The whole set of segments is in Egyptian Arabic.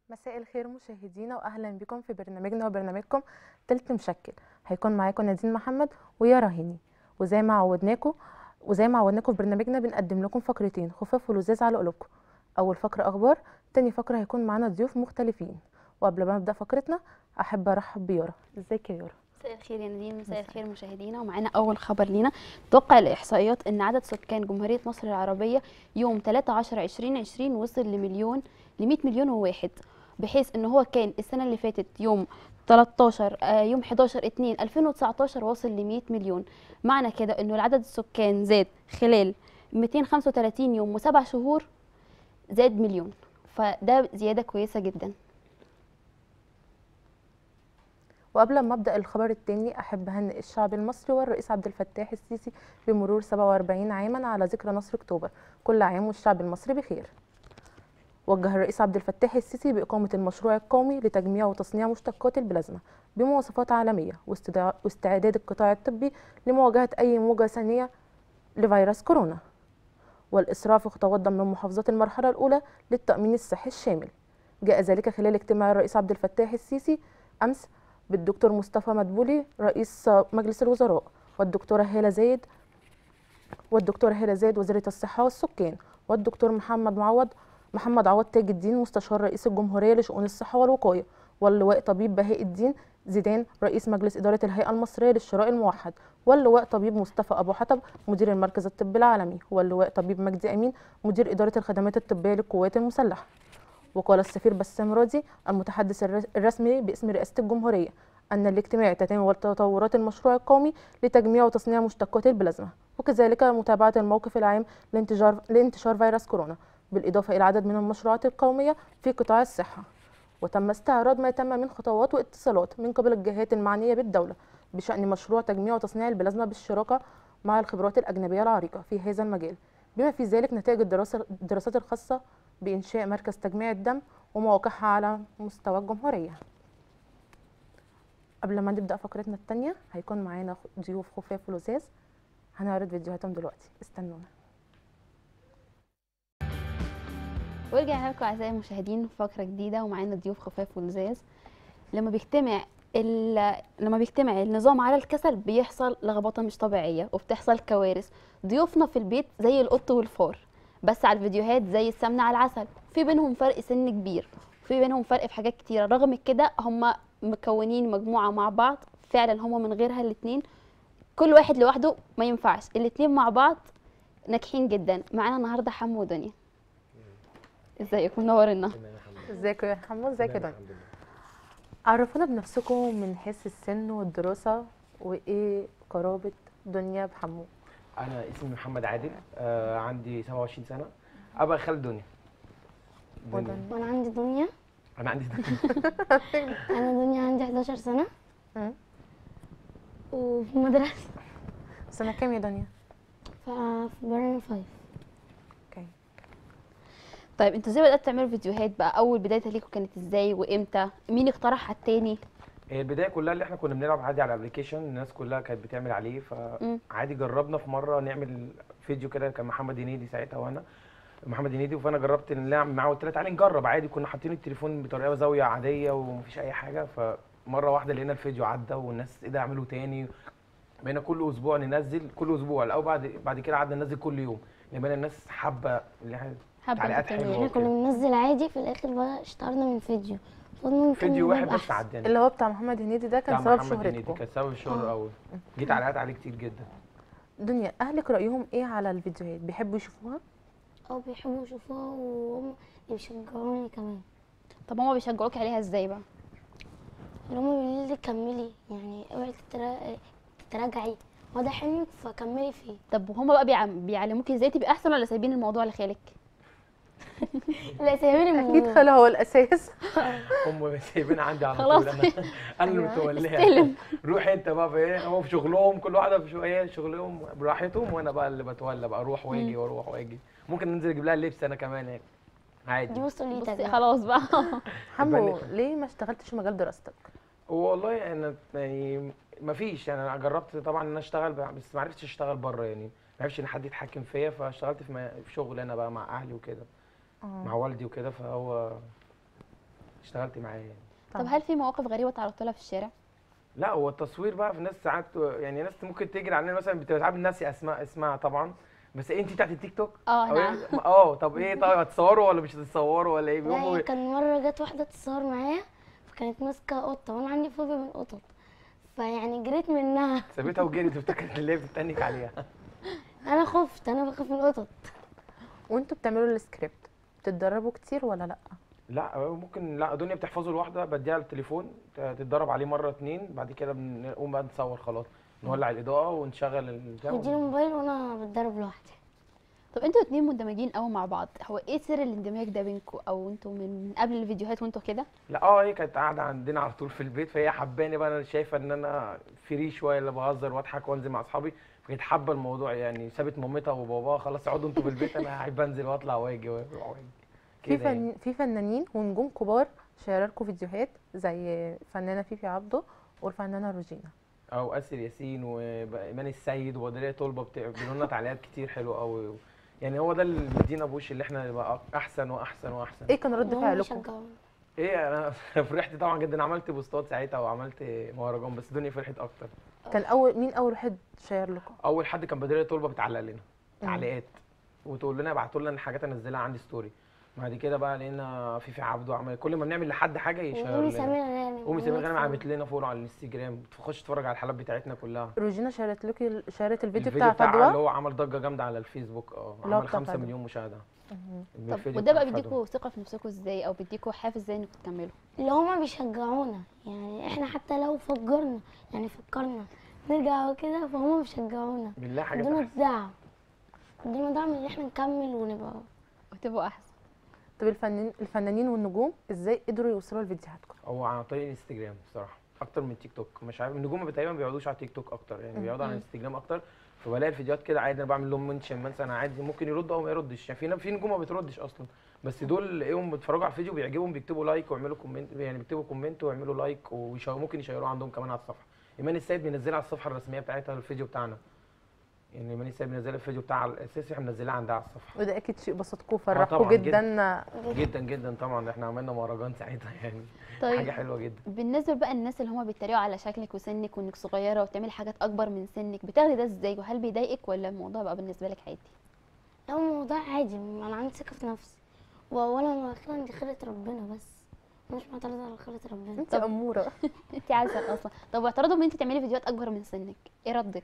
مساء الخير مشاهدينا واهلا بكم في برنامجنا وبرنامجكم تلت مشكل هيكون معاكم نادين محمد ويارا هاني وزي ما عودناكم وزي ما عودناكم في برنامجنا بنقدم لكم فقرتين خفاف ولذاذ على قلوبكم اول فقره اخبار تاني فقره هيكون معانا ضيوف مختلفين وقبل ما نبدا فقرتنا احب ارحب بيارا ازيك يا يارا مساء الخير يا نادين مساء مساء الخير مشاهدينا ومعانا اول خبر لينا توقع الاحصائيات ان عدد سكان جمهوريه مصر العربيه يوم 3 10 2020 وصل لمليون ل 100 مليون وواحد بحيث ان هو كان السنه اللي فاتت يوم 13 آه، يوم 11 2 2019 واصل ل 100 مليون معنى كده انه العدد السكان زاد خلال 235 يوم وسبع شهور زاد مليون فده زياده كويسه جدا وقبل ما ابدا الخبر التاني احب اهنئ الشعب المصري والرئيس عبد الفتاح السيسي بمرور 47 عاما على ذكرى نصر اكتوبر كل عام والشعب المصري بخير وجه الرئيس عبد الفتاح السيسي بإقامة المشروع القومي لتجميع وتصنيع مشتقات البلازما بمواصفات عالمية واستدع- واستعداد القطاع الطبي لمواجهة أي موجة ثانية لفيروس كورونا والإسراع في خطوات ضمن محافظات المرحلة الأولى للتأمين الصحي الشامل جاء ذلك خلال اجتماع الرئيس عبد الفتاح السيسي أمس بالدكتور مصطفى مدبولي رئيس مجلس الوزراء والدكتورة هالة زايد والدكتورة هالة زايد وزيرة الصحة والسكان والدكتور محمد معوض محمد عوض تاج الدين مستشار رئيس الجمهورية لشؤون الصحة والوقاية واللواء طبيب بهاء الدين زيدان رئيس مجلس إدارة الهيئة المصرية للشراء الموحد واللواء طبيب مصطفى أبو حطب مدير المركز الطبي العالمي واللواء طبيب مجدي أمين مدير إدارة الخدمات الطبية للقوات المسلحة وقال السفير بسام راضي المتحدث الر- الرسمي باسم رئاسة الجمهورية أن الاجتماع تتناول تطورات المشروع القومي لتجميع وتصنيع مشتقات البلازما وكذلك متابعة الموقف العام لانتشار لانتشار فيروس كورونا بالإضافة إلى عدد من المشروعات القومية في قطاع الصحة وتم استعراض ما تم من خطوات واتصالات من قبل الجهات المعنية بالدولة بشأن مشروع تجميع وتصنيع البلازما بالشراكة مع الخبرات الأجنبية العريقة في هذا المجال بما في ذلك نتائج الدراسة الدراسات الخاصة بإنشاء مركز تجميع الدم ومواقعها على مستوى الجمهورية قبل ما نبدأ فقرتنا التانية هيكون معانا ضيوف خفاف ولذاذ هنعرض فيديوهاتهم دلوقتي استنونا ورجعنا لكم اعزائي المشاهدين في فقره جديده ومعانا ضيوف خفاف ولزاز لما بيجتمع ال... لما بيجتمع النظام على الكسل بيحصل لخبطه مش طبيعيه وبتحصل كوارث ضيوفنا في البيت زي القط والفار بس على الفيديوهات زي السمنه على العسل في بينهم فرق سن كبير في بينهم فرق في حاجات كتيره رغم كده هم مكونين مجموعه مع بعض فعلا هم من غيرها الاتنين كل واحد لوحده ما ينفعش الاتنين مع بعض ناجحين جدا معانا النهارده حمو ودنيا ازيكم منورنا ازيكم يا حمو ازيك يا دنيا عرفونا بنفسكم من حيث السن والدراسة وإيه قرابة دنيا بحمو انا اسمي محمد عادل آه عندي 27 سنه ابقى خالد دنيا دنيا. ودنيا وانا عندي دنيا انا عندي انا دنيا عندي 11 سنه مم. وفي مدرسه سنة كام يا دنيا؟ ف- في برنامج فايف اوكي طيب انتوا ازاي بدأتوا تعملوا فيديوهات بقى اول بداية ليكوا كانت ازاي وامتى مين اقترح على التاني هي البدايه كلها اللي احنا كنا بنلعب عادي على الابلكيشن الناس كلها كانت بتعمل عليه مم. فعادي جربنا في مره نعمل فيديو كده كان محمد هنيدي ساعتها وانا محمد هنيدي فانا جربت نلعب معاه قلت له تعالى نجرب عادي كنا حاطين التليفون بطريقه زاويه عاديه ومفيش اي حاجه فمره واحده لقينا الفيديو عدى والناس ايه ده اعمله تاني بقينا كل اسبوع ننزل كل اسبوع الاول بعد بعد كده قعدنا ننزل كل يوم لان بقينا الناس حابه اللي احنا حابة تعليقات انتوا حلوة. تعملوا احنا كنا بننزل عادي في الاخر بقى اشتهرنا من فيديو فضلنا ممكن فيديو واحد نبقى بس أحسن. عدانا اللي هو بتاع محمد هنيدي ده كان بتاع سبب محمد هنيدي شهرتكم كان سبب الشهرة آه. قوي دي تعليقات عليه كتير جدا دنيا أهلك رأيهم إيه على الفيديوهات؟ بيحبوا يشوفوها؟ اه بيحبوا يشوفوها وهم بيشجعوني كمان طب هما بيشجعوك عليها ازاي بقى اللي هم بيقولوا لي كملي يعني اوعي تترا- تتراجعي هو ده حلمك فكملي فيه طب وهما بقى بيعم... بيعلموكي ازاي تبقي احسن ولا سايبين الموضوع لخالك لا سيبيني من أكيد خاله هو الأساس هم سايبين عندي على خلاص. طول انا انا اللي متوليها استلم. روح انت بقى في ايه هم في شغلهم كل واحده في شو ايه شغلهم براحتهم وانا بقى اللي بتولى بقى اروح واجي واروح واجي ممكن ننزل اجيب لها اللبس انا كمان يعني دي عادي مسؤوليتك بصي بقى. خلاص بقى حمو بالك. ليه ما اشتغلتش في مجال دراستك؟ والله انا يعني ما فيش يعني انا جربت طبعا ان انا اشتغل بس ما عرفتش اشتغل بره يعني ما عرفتش ان حد يتحكم فيا فاشتغلت في م- في شغل انا بقى مع اهلي وكده آه. مع والدي وكده فهو اشتغلت معاه يعني طب هل في مواقف غريبه تعرضت لها في الشارع لا هو التصوير بقى في ناس ساعات يعني ناس ممكن تجري علينا مثلا بتبقى ساعات ناسي اسماء اسمها طبعا بس انت بتاعت التيك توك اه أو نعم إيه؟ اه طب ايه طيب هتصوروا ولا مش هتتصوروا ولا ايه لا بيقوموا هي كان مرة جت واحدة تتصور معايا فكانت ماسكة قطة وأنا عندي فوبيا من القطط فيعني جريت منها سابتها وجريت وافتكرت اللي هي بتتنك عليها أنا خفت أنا بخاف من القطط وانتوا بتعملوا السكريبت بتتدربوا كتير ولا لا لا ممكن لا دنيا بتحفظه لوحدها بديها التليفون تتدرب عليه مره اتنين بعد كده بنقوم بقى نصور خلاص نولع الاضاءه ونشغل البتاع يديني موبايل وأنا بتدرب لوحدي طب انتوا اتنين مندمجين قوي مع بعض هو ايه سر الاندماج ده بينكم او انتوا من قبل الفيديوهات وانتوا كده لا اه هي كانت قاعده عندنا على طول في البيت فهي حباني بقى انا شايفه ان انا فري شويه اللي بهزر واضحك وانزل مع اصحابي فكانت حابه الموضوع يعني سابت مامتها وباباها خلاص اقعدوا انتوا في البيت انا احب انزل واطلع واجي واروح واجي في كده يعني. فن... في فنانين ونجوم كبار شاركوا فيديوهات زي فنانه فيفي عبده والفنانه روجينا او اسر ياسين وايمان السيد وبدريه طلبه بت- بيقولوا لنا تعليقات كتير حلوه قوي يعني هو ده اللي مدينا بوش اللي احنا نبقى احسن واحسن واحسن ايه كان رد وهم فعلكم بيشجعوني ايه انا فرحت طبعا جدا عملت بوستات ساعتها وعملت مهرجان بس الدنيا فرحت اكتر كان اول مين اول واحد شير لكم اول حد كان بدريه طلبه بتعلق لنا تعليقات وتقول لنا ابعتوا لنا الحاجات انزلها عندي ستوري بعد كده بقى لقينا فيفي عبده عمل كل ما بنعمل لحد حاجه يشير وأمي لنا سمير غانم امي سمير غانم سمير. عملت لنا فولو على الانستجرام تخش تتفرج على الحلقات بتاعتنا كلها روجينا شارت لكي شارت الفيديو, الفيديو بتاع اللي فدوى هو عمل ضجه جامده على الفيسبوك اه اللي هو عمل بتاع 5 فدوى. مليون مشاهده طب الفيديو وده بقى بتاع فدوى. بيديكوا ثقه في نفسكم ازاي او بيديكوا حافز ازاي انكم تكملوا اللي هما بيشجعونا يعني احنا حتى لو فكرنا يعني فكرنا نرجع وكده فهم بيشجعونا بالله حاجات ادونا احسن دعم ادونا دعم ان احنا نكمل ونبقى وتبقوا احسن طب الفنانين الفنانين والنجوم ازاي قدروا يوصلوا لفيديوهاتكم هو عن طريق الانستجرام بصراحه اكتر من تيك توك مش عارف النجوم تقريبا ما بيقعدوش على تيك توك اكتر يعني بيقعدوا على الانستجرام اكتر فبلاقي الفيديوهات كده عادي انا بعمل لهم منشن مثلا عادي ممكن يرد او ما يردش يعني في في نجوم ما بتردش اصلا بس دول ايه بيتفرجوا على الفيديو بيعجبهم بيكتبوا لايك ويعملوا كومنت يعني بيكتبوا كومنت ويعملوا لايك وممكن يشيروه عندهم كمان على الصفحه ايمان السيد بينزلها على الصفحه الرسميه بتاعتها الفيديو بتاعنا يعني ايمان السيد بينزلها الفيديو بتاع الاساسي احنا منزلها عندها على الصفحه وده اكيد شيء بسطكم وفرحكم طبعاً جدا جدا جدا طبعا احنا عملنا مهرجان ساعتها يعني طيب حاجه حلوه جدا بالنسبه بقى الناس اللي هم بيتريقوا على شكلك وسنك وانك صغيره وبتعملي حاجات اكبر من سنك بتاخدي ده ازاي وهل بيضايقك ولا الموضوع بقى بالنسبه لك عادي لو الموضوع عادي انا عندي ثقه في نفسي واولا واخيرا دي خيرة ربنا بس أنا مش معترضه على خيرة ربنا انت اموره انت عايزه اصلا طب واعترضوا ان انت تعملي فيديوهات اكبر من سنك ايه ردك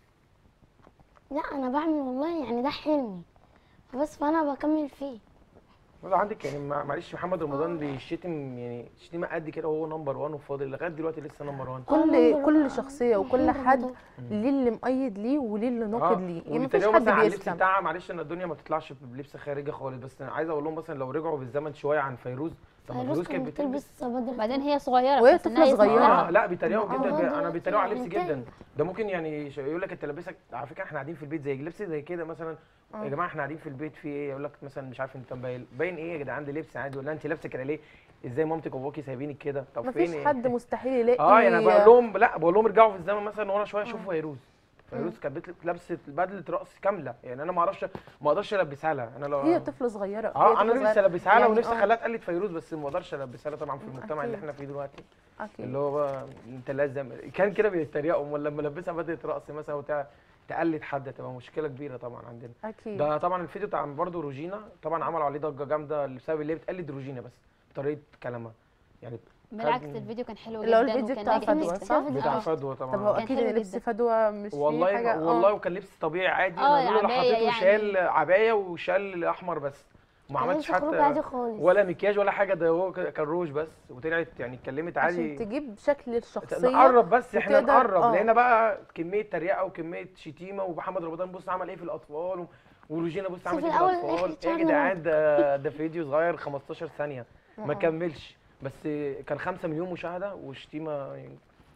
لا انا بعمل والله يعني ده حلمي بس فانا بكمل فيه والله عندك يعني مع- معلش محمد رمضان بيشتم يعني شتيمه قد كده وهو نمبر 1 وفاضل لغايه دلوقتي لسه نمبر 1 كل نمبر- كل شخصيه وكل نمبر حد ده. ليه اللي مؤيد ليه وليه اللي ناقد ليه يعني مفيش وبيتريقوا حد مثلا على اللبس بيسلم بتاعها معلش ان الدنيا ما بتطلعش بلبس خارجي خالص بس انا عايز اقول لهم مثلا لو رجعوا بالزمن شويه عن فيروز طب ما فيروز فيروز كانت كانت بتلبس بتلبس بدل وبعدين هي صغيره وهي فسنها طفلة يسمح صغيرة. لها. اه لا بيتريقوا آه، جدا هو انا دلوقتي بيتريقوا على يعني اللبس تاني. جدا ده ممكن يعني ش- يقول لك انت لابسك على فكره احنا قاعدين في البيت زي لبس زي كده مثلا يا جماعه احنا قاعدين في البيت في ايه يقول لك مثلا مش عارف انت باين باين ايه يا جدعان ده لبس عادي ولا انت لابسه كده ليه ازاي مامتك وباباكي سايبينك كده طب فين مفيش إيه؟ حد مستحيل يلاقي اه يعني انا بقول لهم لا بقول لهم ارجعوا في الزمن مثلا ورا شويه شوفوا فيروز فيروز كانت بت- لابسه بدله رقص كامله يعني انا ما اعرفش ما اقدرش البسها لها انا لو هي طفله صغيره هي اه طفلة انا نفسي صغيرة. البسها لها يعني ونفسي آه، اخليها تقلد فيروز بس ما اقدرش البسها لها طبعا في المجتمع اللي أكيد. احنا فيه دلوقتي اكيد اللي هو بقى انت لازم كان كده بيتريقوا امال لما لبسها بدله رقص مثلا وتع... تقلد حد تبقى مشكله كبيره طبعا عندنا اكيد ده طبعا الفيديو بتاع برضه روجينا طبعا عملوا عليه ضجه جامده بسبب اللي هي بتقلد روجينا بس بطريقه كلامها يعني بالعكس خد- الفيديو كان حلو اللي هو جدا الفيديو وكان بتاع ناجح فدوى، جدا. صح؟ بتاع فدوى طب هو طبعا كان اكيد حلو ان لبس جدا. فدوى مش فيه والله حاجه والله آه. وكان لبس طبيعي عادي آه، انا بقول له العباية حطيته يعني. شال عبايه وشال احمر بس ما عملتش كان خروج عادي حتى خالص ولا مكياج ولا حاجه ده هو ك- كان روج بس وطلعت يعني اتكلمت عشان عادي تجيب شكل الشخصيه نقرب بس احنا وتقدر- نقرب آه. لقينا بقى كميه تريقه وكميه شتيمه ومحمد رمضان بص عمل ايه في الاطفال و- وروجينا بص بس عملت في ايه في الأول الاطفال إحنا ايه يا اتشهرنا جدعان ده ده فيديو صغير 15 ثانيه ما آه. كملش بس كان 5 مليون مشاهده وشتيمه يعني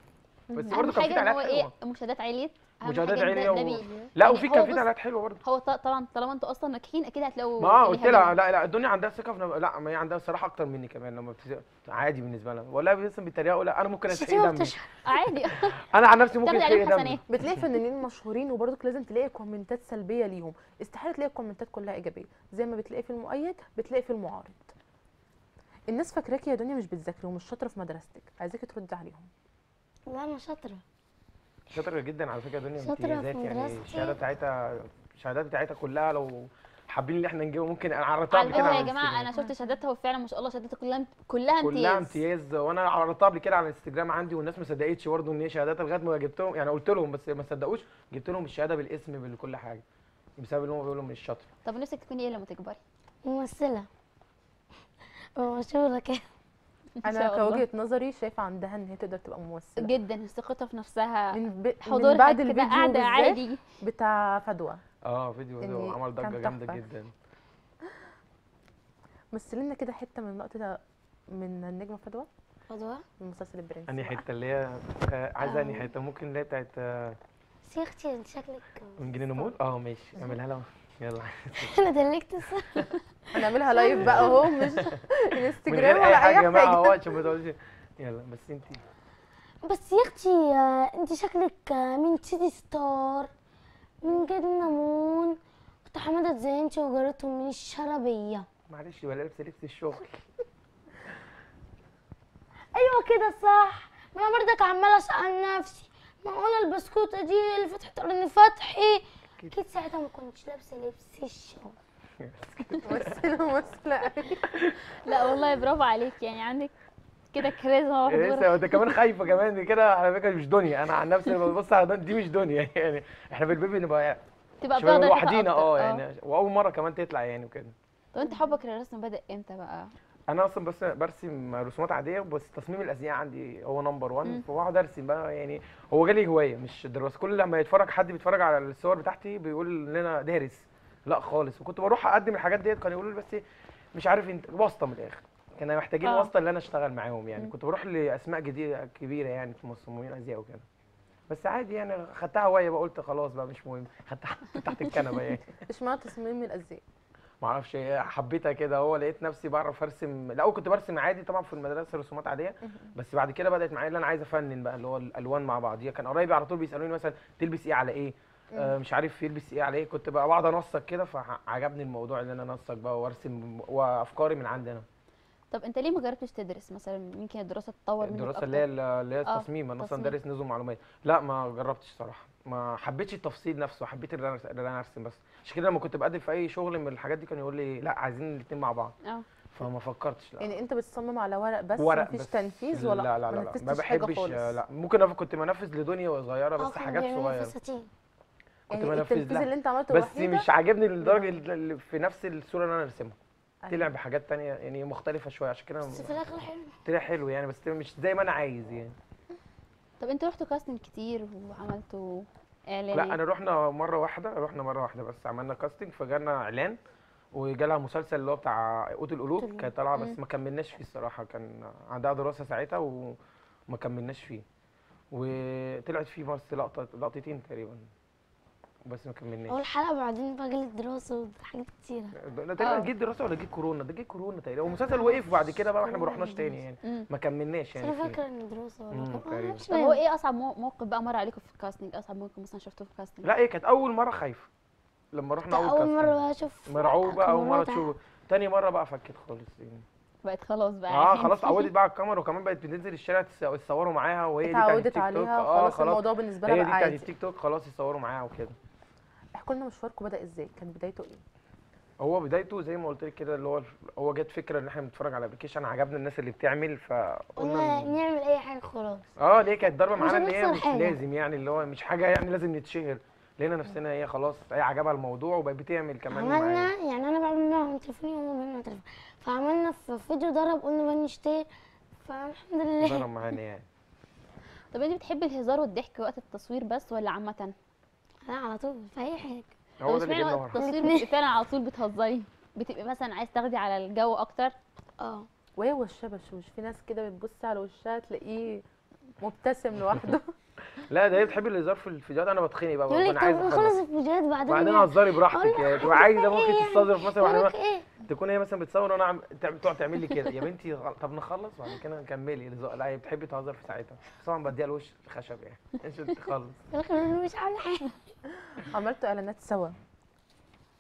بس اهم برضه كان في حاجه ان هو تعليقات ايه حلوه المشاهدات عليت أهم مشاهدات حاجة عاليه ده- و... ده بي- لا يعني وفي هو كان في بص- تعليقات حلوه برضه هو ط- طبعا طالما انتوا اصلا ناجحين اكيد هتلاقوا ما اه اللي قلت لها يهاجموا. لا لا الدنيا عندها ثقه في نف- لا ما هي عندها صراحه اكتر مني كمان لما بت... عادي بالنسبه لها ولا بس بيتريقوا لا انا ممكن اتحرق الشتيمه دمي بتشهر عادي انا عن نفسي ممكن تاخدي اتحرق عليهم دمي حسنات بتلاقي فنانين مشهورين وبرضك لازم تلاقي كومنتات سلبيه ليهم استحاله تلاقي الكومنتات كلها ايجابيه زي ما بتلاقي في المؤيد بتلاقي في المعارض الناس فاكراكي يا دنيا مش بتذاكري ومش شاطره في مدرستك عايزاكي تردي عليهم لا انا شاطره شاطره جدا على فكره دنيا شاطرة في امتيازات يعني مدرستي. الشهاده بتاعتها الشهادات بتاعتها كلها لو حابين ان احنا نجيبها ممكن انا عرضتها على قبل كده فكره يا على جماعه انا الانستجرام. شفت شهاداتها وفعلا ما شاء الله شهاداتها كلها كلها امتياز كلها امتياز وانا عرضتها قبل كده على الانستجرام عندي والناس ما صدقتش برضه ان هي شهاداتها لغايه ما جبتهم يعني قلت لهم بس ما صدقوش جبت لهم الشهاده بالاسم بكل حاجه بسبب ان هم بيقولوا مش شاطره طب نفسك تكوني ايه لما تكبري ممثله مشهوره كده إن انا شاء الله. كوجهه نظري شايفه عندها ان هي تقدر تبقى ممثله جدا ثقتها في نفسها من, ب... من حضورها بعد كده الفيديو قاعده بالذات عادي بتاع فدوى اه فيديو يعني ده عمل ضجه كان جامده تحفة. جدا مثل لنا كده حته من لقطه من النجمه فدوى فضوى من مسلسل البرنس انهي بقى. حته اللي هي آه، عايزه انهي حته ممكن اللي هي بتاعت آه، بس يا اختي انت شكلك من جنين نمول اه ماشي اعملها لها يلا انا دلكت الصح هنعملها لايف بقى اهو مش من انستجرام غير ولا اي حاجه يا جماعه حاجه اهو عشان ما تقعدش يلا بس انت بس يا اختي آه، انت شكلك آه، من سيتي ستار من جد نمون كنت حمادة زينتي وجارتهم من الشربية معلش ولا لابسه لبس الشغل ايوه كده صح ما انا برضك عمالة اسأل نفسي معقولة البسكوتة دي اللي فتحت قرن فتحي اكيد ساعتها ما كنتش لابسة لبس الشغل ممثله ممثله قوي لا والله برافو عليك يعني عندك كده كاريزما لسه وحضور انت كمان خايفه كمان دي كده على فكره مش دنيا انا عن نفسي لما ببص على دنيا دي مش دنيا يعني احنا في البيبي نبقى تبقى شويه بتقدر لوحدينا اه يعني واول مره كمان تطلع يعني وكده طب انت حبك للرسم بدأ امتى بقى؟ انا اصلا بس برسم رسومات عاديه بس تصميم الازياء عندي هو نمبر 1 مم. فبقعد ارسم بقى يعني هو جالي هوايه مش دراسه كل لما يتفرج حد بيتفرج على الصور بتاعتي بيقول ان انا دارس لا خالص وكنت بروح اقدم الحاجات ديت كانوا يقولوا لي بس مش عارف انت واسطه من الاخر كانوا محتاجين آه. واسطه اللي انا اشتغل معاهم يعني مم. كنت بروح لاسماء جديده كبيره يعني في مصممين ازياء وكده بس عادي يعني خدتها هوايه بقى قلت خلاص بقى مش مهم خدتها تحت الكنبه يعني اشمعنى تصميم الازياء ما اعرفش إيه، حبيتها كده هو لقيت نفسي بعرف ارسم الاول كنت برسم عادي طبعا في المدرسه رسومات عاديه بس بعد كده بدات معايا اللي انا عايز افنن بقى اللي هو الالوان مع بعضيها كان قرايبي على طول بيسالوني مثلا تلبس ايه على ايه آه مش عارف يلبس ايه على ايه كنت بقى بقعد انسق كده فعجبني الموضوع ان انا انسق بقى وارسم وافكاري من عندنا طب انت ليه ما جربتش تدرس مثلا يمكن الدراسه تتطور منك الدراسه اكتر اللي هي اللي هي آه، التصميم انا اصلا تصميم. دارس نظم معلومات لا ما جربتش صراحه ما حبيتش التفصيل نفسه حبيت ان انا إن أنا ارسم بس عشان كده لما كنت بقدم في اي شغل من الحاجات دي كان يقول لي لا عايزين الاثنين مع بعض اه فما فكرتش لا يعني انت بتصمم على ورق بس ورق مفيش بس. تنفيذ ولا لا لا لا, ما لا. ما نفذتش حاجة بحبش خالص؟ لا ممكن أنا كنت منفذ لدنيا وهي صغيره اه بس كانوا حاجات بيعملوا صغيره فساتين كنت يعني بنفذ التنفيذ لها. اللي انت عملته بس الوحيدة مش عاجبني لدرجه اللي في نفس الصوره اللي انا ارسمها أيوة. طلع بحاجات تانية يعني مختلفه شويه عشان كده بس في الاخر حلو طلع حلو يعني بس مش زي ما انا عايز يعني طب انتوا رحتوا كاستنج كتير وعملتوا اعلانات لا انا رحنا مره واحده رحنا مره واحده بس عملنا كاستنج فجالنا اعلان وجالها مسلسل اللي هو بتاع قوت القلوب القلوب. كانت طالعه بس مم. ما كملناش فيه الصراحه كان عندها دراسه ساعتها وما كملناش فيه وطلعت فيه بس لقطه لقطتين تقريبا بس ما كملناش اول حلقه بعدين بقى جالي دراسه وحاجات كتيره ده تقريبا آه. جه دراسه ولا جه كورونا ده جه كورونا تقريبا والمسلسل وقف وبعد كده بقى احنا ما رحناش تاني يعني مم. ما كملناش بس يعني انا فيه. فاكره ان دراسه ولا مم، كان- آه، تقريبا. مش طب هو مهم. ايه اصعب مو- موقف بقى مر عليكم في الكاستنج اصعب موقف مثلا شفتوه في الكاستنج لا هي كانت اول مره خايفه لما ده رحنا اول اول كاستنج. مره بقى اشوف مرعوبه اول مره كاميرات تشوف تاني مره بقى فكت خالص يعني بقت خلاص بقى اه عادي. خلاص اتعودت بقى على الكاميرا وكمان بقت بتنزل الشارع تس- يتصوروا معاها وهي دي بتاعت اتعودت التيك توك عليها اه خلاص خلاص الموضوع بالنسبه هي لها دي بقى بتاعت عادي التيك توك خلاص يصوروا معاها وكده احكوا لنا مشواركم بدا ازاي كان بدايته ايه هو بدايته زي ما قلت لك كده اللي هو هو جت فكره ان احنا بنتفرج على ابلكيشن عجبنا الناس اللي بتعمل قلنا فقلنا إن- نعمل اي حاجه خلاص اه ليه كانت ضربه مش معانا ان هي هنخسر مش حاجة. لازم يعني اللي هو مش حاجه يعني لازم نتشهر لقينا نفسنا هي خلاص هي عجبها الموضوع وبقت بتعمل كمان عملنا معانا يعني انا بعمل معاهم تليفوني وهم بيعملوا تليفون فعملنا في فيديو ضرب قلنا بقى نشتري فالحمد لله ضرب معانا يعني طب انت بتحبي الهزار والضحك وقت التصوير بس ولا عامه لا على طول في اي حاجه هو طب ده اللي اشمعنى جبنا وقت ورا التصوير بتبقي فعلا على طول بتهزري بتبقي مثلا عايز تاخدي على الجو اكتر اه وهي وشها بشوش في ناس كده بتبص على وشها تلاقيه مبتسم لوحده لا ده هي بتحب الهزار في الفيديوهات انا بتخنق بقى يقول لك انا عايز طب اخلص نخلص الفيديوهات بعدين بعدين نعمل. هزاري براحتك أقول لها يعني تبقى عايزه ممكن إيه تستظرف مثلا يقول واحنا لك ايه تكون هي مثلا بتصور وانا عم تعم- تقعد تعمل لي كده يا بنتي غل- طب نخلص بعد كده نكملي الهزار. لا هي بتحب تهزر في ساعتها بس طبعا بديها الوش الخشب يعني عشان تخلص يقول لك أنا مش عامله حاجه عملتوا اعلانات سوا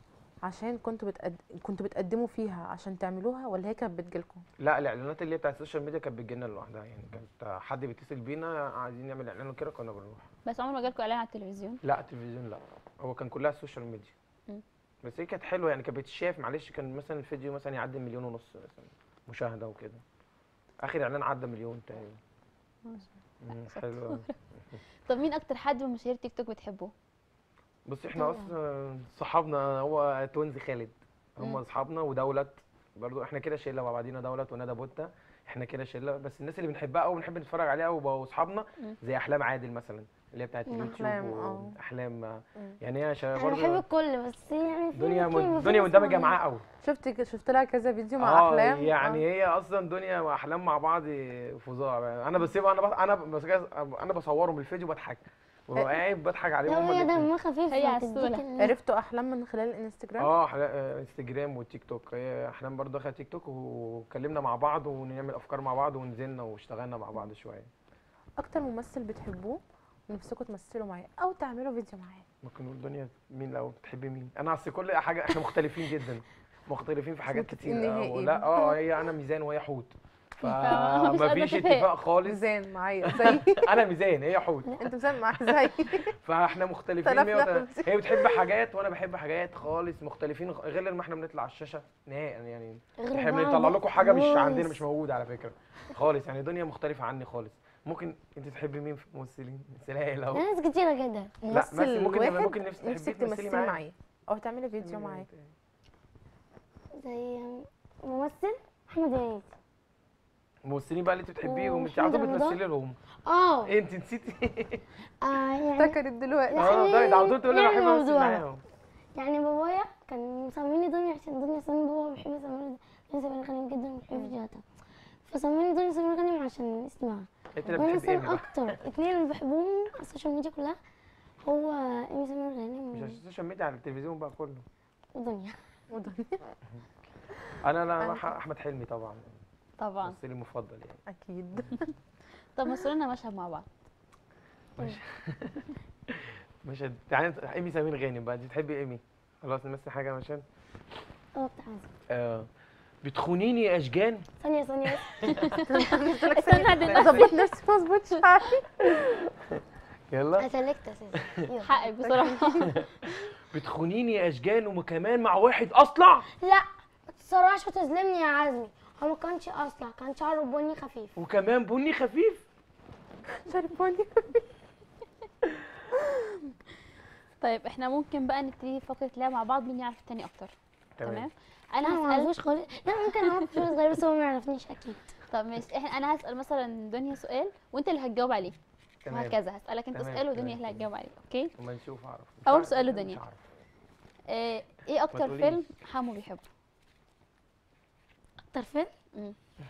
عشان كنتوا بتقد... كنتوا بتقدموا فيها عشان تعملوها ولا هي كانت بتجيلكم لا الاعلانات اللي هي بتاعت السوشيال ميديا كانت بتجي لنا لوحدها يعني كانت حد بيتصل بينا عايزين نعمل اعلان كده كنا بنروح بس عمر ما جالكوا اعلان على التلفزيون لا التلفزيون لا هو كان كلها السوشيال ميديا مم. بس هي كانت حلوه يعني كانت بتشاف معلش كان مثلا الفيديو مثلا يعدي مليون ونص مثلا مشاهده وكده اخر اعلان عدى مليون تقريبا مم، حلو أوي. طب مين اكتر حد من مشاهير تيك توك بتحبه بص احنا اصلا صحابنا هو توينز خالد هم مم. اصحابنا ودولت برضو احنا كده شله مع بعضينا دولت وندى بوتا احنا كده شله بس الناس اللي بنحبها قوي بنحب نتفرج عليها وبقوا اصحابنا مم. زي احلام عادل مثلا اللي هي بتاعت مم. اليوتيوب أحلام، اه. واحلام مم. يعني هي شا- انا بحب برضو الكل بس يعني في دنيا ممكن من في دنيا ناس مندمجه ما- معاه قوي شفت شفت لها كذا فيديو مع اه احلام يعني آه. هي اصلا دنيا واحلام مع بعض فظاع انا بسيبها انا بس انا بس انا بصورهم الفيديو بضحك وببقى قاعد بضحك عليهم لا هما هي الاتنين. دمها خفيف هي هتديك عسولة. ال- عرفتوا احلام من خلال الانستجرام اه حلا- آه، انستجرام والتيك توك هي احلام برضه دخلت تيك توك واتكلمنا مع بعض ونعمل افكار مع بعض ونزلنا واشتغلنا مع بعض شويه اكتر ممثل بتحبوه ونفسكم تمثلوا معاه او تعملوا فيديو معاه ممكن نقول دنيا مين لو بتحبي مين انا اصل كل حاجه احنا مختلفين جدا مختلفين في حاجات متفقين كتير نهائي. آه، لا اه هي انا ميزان وهي حوت فمفيش فما قد فيش اتفاق. اتفاق خالص ميزان معايا زي انا ميزان هي حوت انت ميزان معايا زي فاحنا مختلفين اختلفنا 180 في- هي بتحب حاجات وانا بحب حاجات خالص مختلفين غ- غير لما احنا بنطلع على الشاشه نهائيا يعني غير احنا بعض بنطلع لكم حاجه مش خالص. عندنا مش موجوده على فكره خالص يعني دنيا مختلفه عني خالص ممكن انت تحبي مين في الممثلين مثلها لو ناس كتيرة جدا لا بس ممثل ممكن واحد ممكن نفسك نفسك تحبيه تمثلي تمثلي معاه. معاه او تعملي فيديو معاه زي ممثل احمد عيد الممثلين بقى اللي انت بتحبيهم انت على ومحمد طول رمضان. بتمثلي لهم اه انت نسيتي آه، يعني افتكرت دلوقتي لا، اه ده ده على طول تقولي انا نعمل بحب امثل موضوع. معاهم يعني بابايا كان مسميني دنيا عشان دنيا سمير بابا بيحب يسميني دنيا سمير غانم جدا وبيحب فيديوهاتها فسميني دنيا سمير غانم عشان اسمها انت اللي وانا بتحبي ايه مثلا بقى اكتر اتنين اللي بحبهم على السوشيال ميديا كلها هو ايمي سمير مش على غانم السوشيال ميديا على التلفزيون بقى كله ودنيا ودنيا. انا انا أنت- احمد حلمي طبعا طبعا ممثلي المفضل يعني اكيد طب مثلوا لنا مشهد مع بعض مشهد يعني ايمي سمير غانم بقى انت بتحبي ايمي خلاص نمثل حاجه مشهد اه بتاع عزم. آه بتخونيني يا اشجان ثانية ثانية استنى عدل اظبط نفسي ما اظبطش شعري يلا اتلكت اساسا يلا. حقك بصراحه بتخونيني يا اشجان وكمان مع واحد اصلع لا ما تتصرعش وتظلمني يا عزمي هو ما كانش اصلع كان شعره بني خفيف وكمان بني خفيف شاربوني طيب احنا ممكن بقى نبتدي فقره لعب مع بعض مين يعرف التاني اكتر تمام انا انا ما هسال اعرفوش خالص لا ممكن اعرف شويه صغير بس هو ما يعرفنيش اكيد طب ماشي احنا انا هسال مثلا دنيا سؤال وانت اللي هتجاوب عليه تمام وهكذا هسالك انت تمام، سؤال ودنيا تمام، هي اللي تمام. هتجاوب عليه اوكي اما نشوف اعرف مش أول عارف، سؤال مش لدنيا. عارف. آه ايه اكتر تقوليش. فيلم حمو بيحبه اكتر فيلم مم.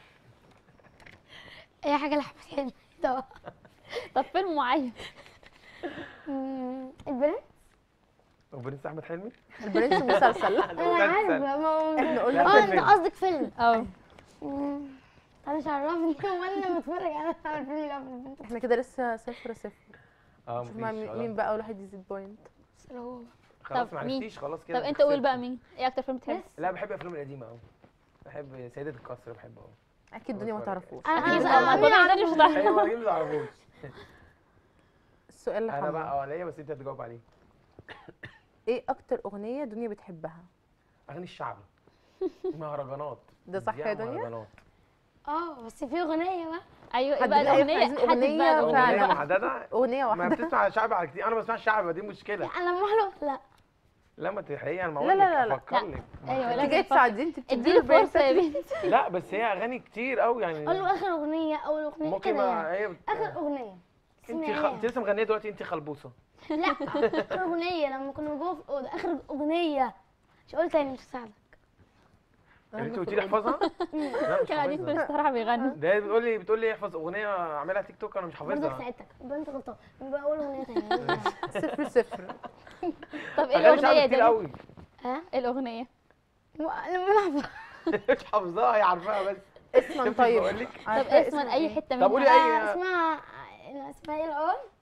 اي حاجه لاحمد حلمي طبعا طب فيلم معين مم، البنات وبرنس احمد حلمي البرنس مسلسل انا عارفه ما هو احنا لا، قلنا اه انت فيلم. قصدك فيلم اه مم، انا مش عرفني وانا بتفرج على الفيلم ده في البنت احنا كده لسه صفر صفر اه شوف مع مفيش مين خلاص. مين بقى اول واحد يزيد بوينت بس اللي هو خلاص طب ما مين؟ عرفتيش خلاص كده طب انت قول بقى خسرت. مين ايه اكتر فيلم بتحبه لا بحب الافلام القديمه قوي بحب سيدة القصر بحبه قوي اكيد الدنيا ما تعرفوش انا أكيد انا طبعاً. انا طبعاً أعرفه. الدنيا مش هتعرف. ايوه اكيد ما تعرفوش السؤال انا لحمد بقى اه ليا بس انت هتجاوب عليه ايه اكتر اغنيه دنيا بتحبها اغاني الشعبي مهرجانات ده صح يا إذاعة دنيا؟ مهرجانات اه بس في اغنيه بقى ايوه ايه حد بقى بقى الاغنيه عايزين حدد أغنية بقى فعلا. الاغنيه اغنيه بقى. محدده اغنيه ما واحده بتسمع شعبي على كتير انا ما بسمعش شعبي دي مشكله انا محلو لا لا ما تحقيقي انا ما لا، اقول لا، لا، لك لا. افكر لك أيوة، انت لازم جاي تفكر. تساعدي انت اديله بتديله فرصه يا بنت بنتي لا بس هي اغاني كتير قوي يعني قول له اخر اغنيه اول اغنيه ممكن كده ما يعني. هي اخر اغنيه انت اسمعي خ... إيه؟ انت لسه مغنيه دلوقتي انت خلبوصه لا اخر اغنيه لما كنا جوه في الاوضه اخر اغنيه مش قلت تاني مش هساعدك اللي انت قلت لي احفظها لا مش كان قاعدين في حافظها الاستراحه بيغنوا ده بتقول لي بتقول لي احفظ اغنيه اعملها تيك توك انا مش برضك حافظها ساعدتك يبقى انت غلطان يبقى اول اغنيه تاني صفر صفر طب ايه اغاني الاغنيه شعبي دي كتير قوي ها ايه الاغنيه لما نحفظ مش حافظاها هي عارفاها بس اسما شفتي طيب بقول لك طب عارفة اسما اي إيه؟ حته طب قولي منها اي اسمها اسمها ايه الاول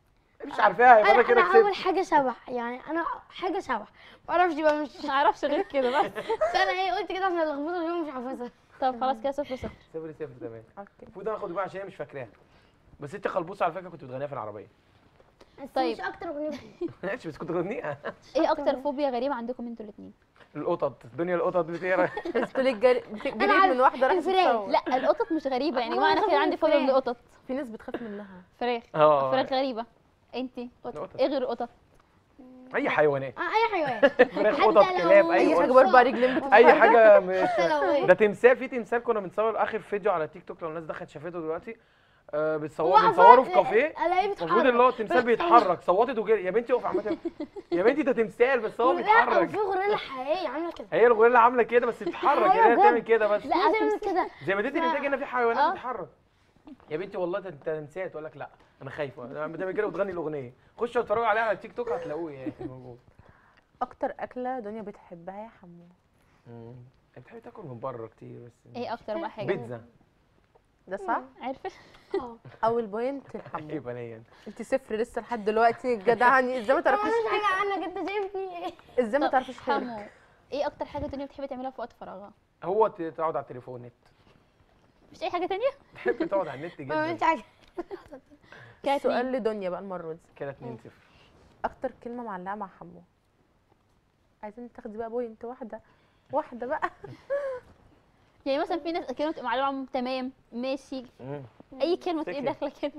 مش عارفاها يبقى انا انا كده انا هعمل كسبت حاجه شبح يعني انا حاجه شبح ما اعرفش بقى مش ما اعرفش غير كده بس بس انا ايه قلت كده عشان اللخبطه اليوم مش حافظها طب خلاص كده صفر صفر صفر صفر تمام اوكي المفروض انا اخد بقى عشان هي مش فاكراها بس انت خلبوصه على فكره كنت بتغنيها في العربيه بس طيب. مش اكتر من ماشي بس كنت بتغنيها ايه اكتر فوبيا غريبه عندكم انتوا الاثنين القطط الدنيا القطط بتقرا بس تقولي جري جريت عارف- من واحده راحت الفراخ. تتصور. لا القطط مش غريبه يعني ما أنا انا بخاف كان من عندي فوبيا من الفراخ. القطط في ناس بتخاف منها فراخ اه فراخ غريبه انتي قطط. ايه غير القطط اي حيوانات آه، اي حيوان فراخ حتى قطط لو- كلاب اي اي حاجه قطط باربع رجلين بتتحرك اي حاجه مش حتى لو ايه ده تمثال في تمثال كنا بنصور اخر فيديو على تيك توك لو الناس دخلت شافته دلوقتي آه بتصور واقفة، بنصوره في كافيه الاقيه المفروض بيتحرك اللي هو التمثال بيتحرك صوتت وجري يا بنتي اقف عامه يا بنتي ده تمثال بس هو لا بيتحرك في غوريلا حقيقيه عامله كده هي الغوريلا عامله كده بس بتتحرك أيوة يعني هي بجد. بتعمل كده بس لا تعمل كده زي ما اديتي الانتاج هنا في حيوانات آه. بتتحرك يا بنتي والله ده انت نسيت تقول لك لا انا خايفه أنا بتعمل كده وتغني الاغنيه خشوا اتفرجوا عليها على التيك توك هتلاقوه يعني موجود اكتر اكله دنيا بتحبها يا حمو مم. انت بتحبي تاكل من بره كتير بس ايه اكتر بقى حاجه بيتزا ده صح عارفه اه اول بوينت الحمو يبقى ليا انت صفر لسه لحد دلوقتي جدعني ازاي ما انا تعرفيش مش حاجه عنك انت شايفني ايه ازاي ما طب تعرفيش خيرك حمو ايه اكتر حاجه دنيا بتحبي تعملها في وقت فراغها هو ت- تقعد على التليفون نت مفيش اي حاجه تانية تحب تقعد على النت ما جدا عملتش حاجه كانت سؤال لدنيا بقى المره دي كده 2 0 اكتر كلمه معلقه مع حمو عايزين تاخدي بقى بوينت واحده واحده بقى يعني مثلا في ناس كلمه تبقى معلومه عنهم تمام ماشي اي كلمه تبقى سكت. داخله كده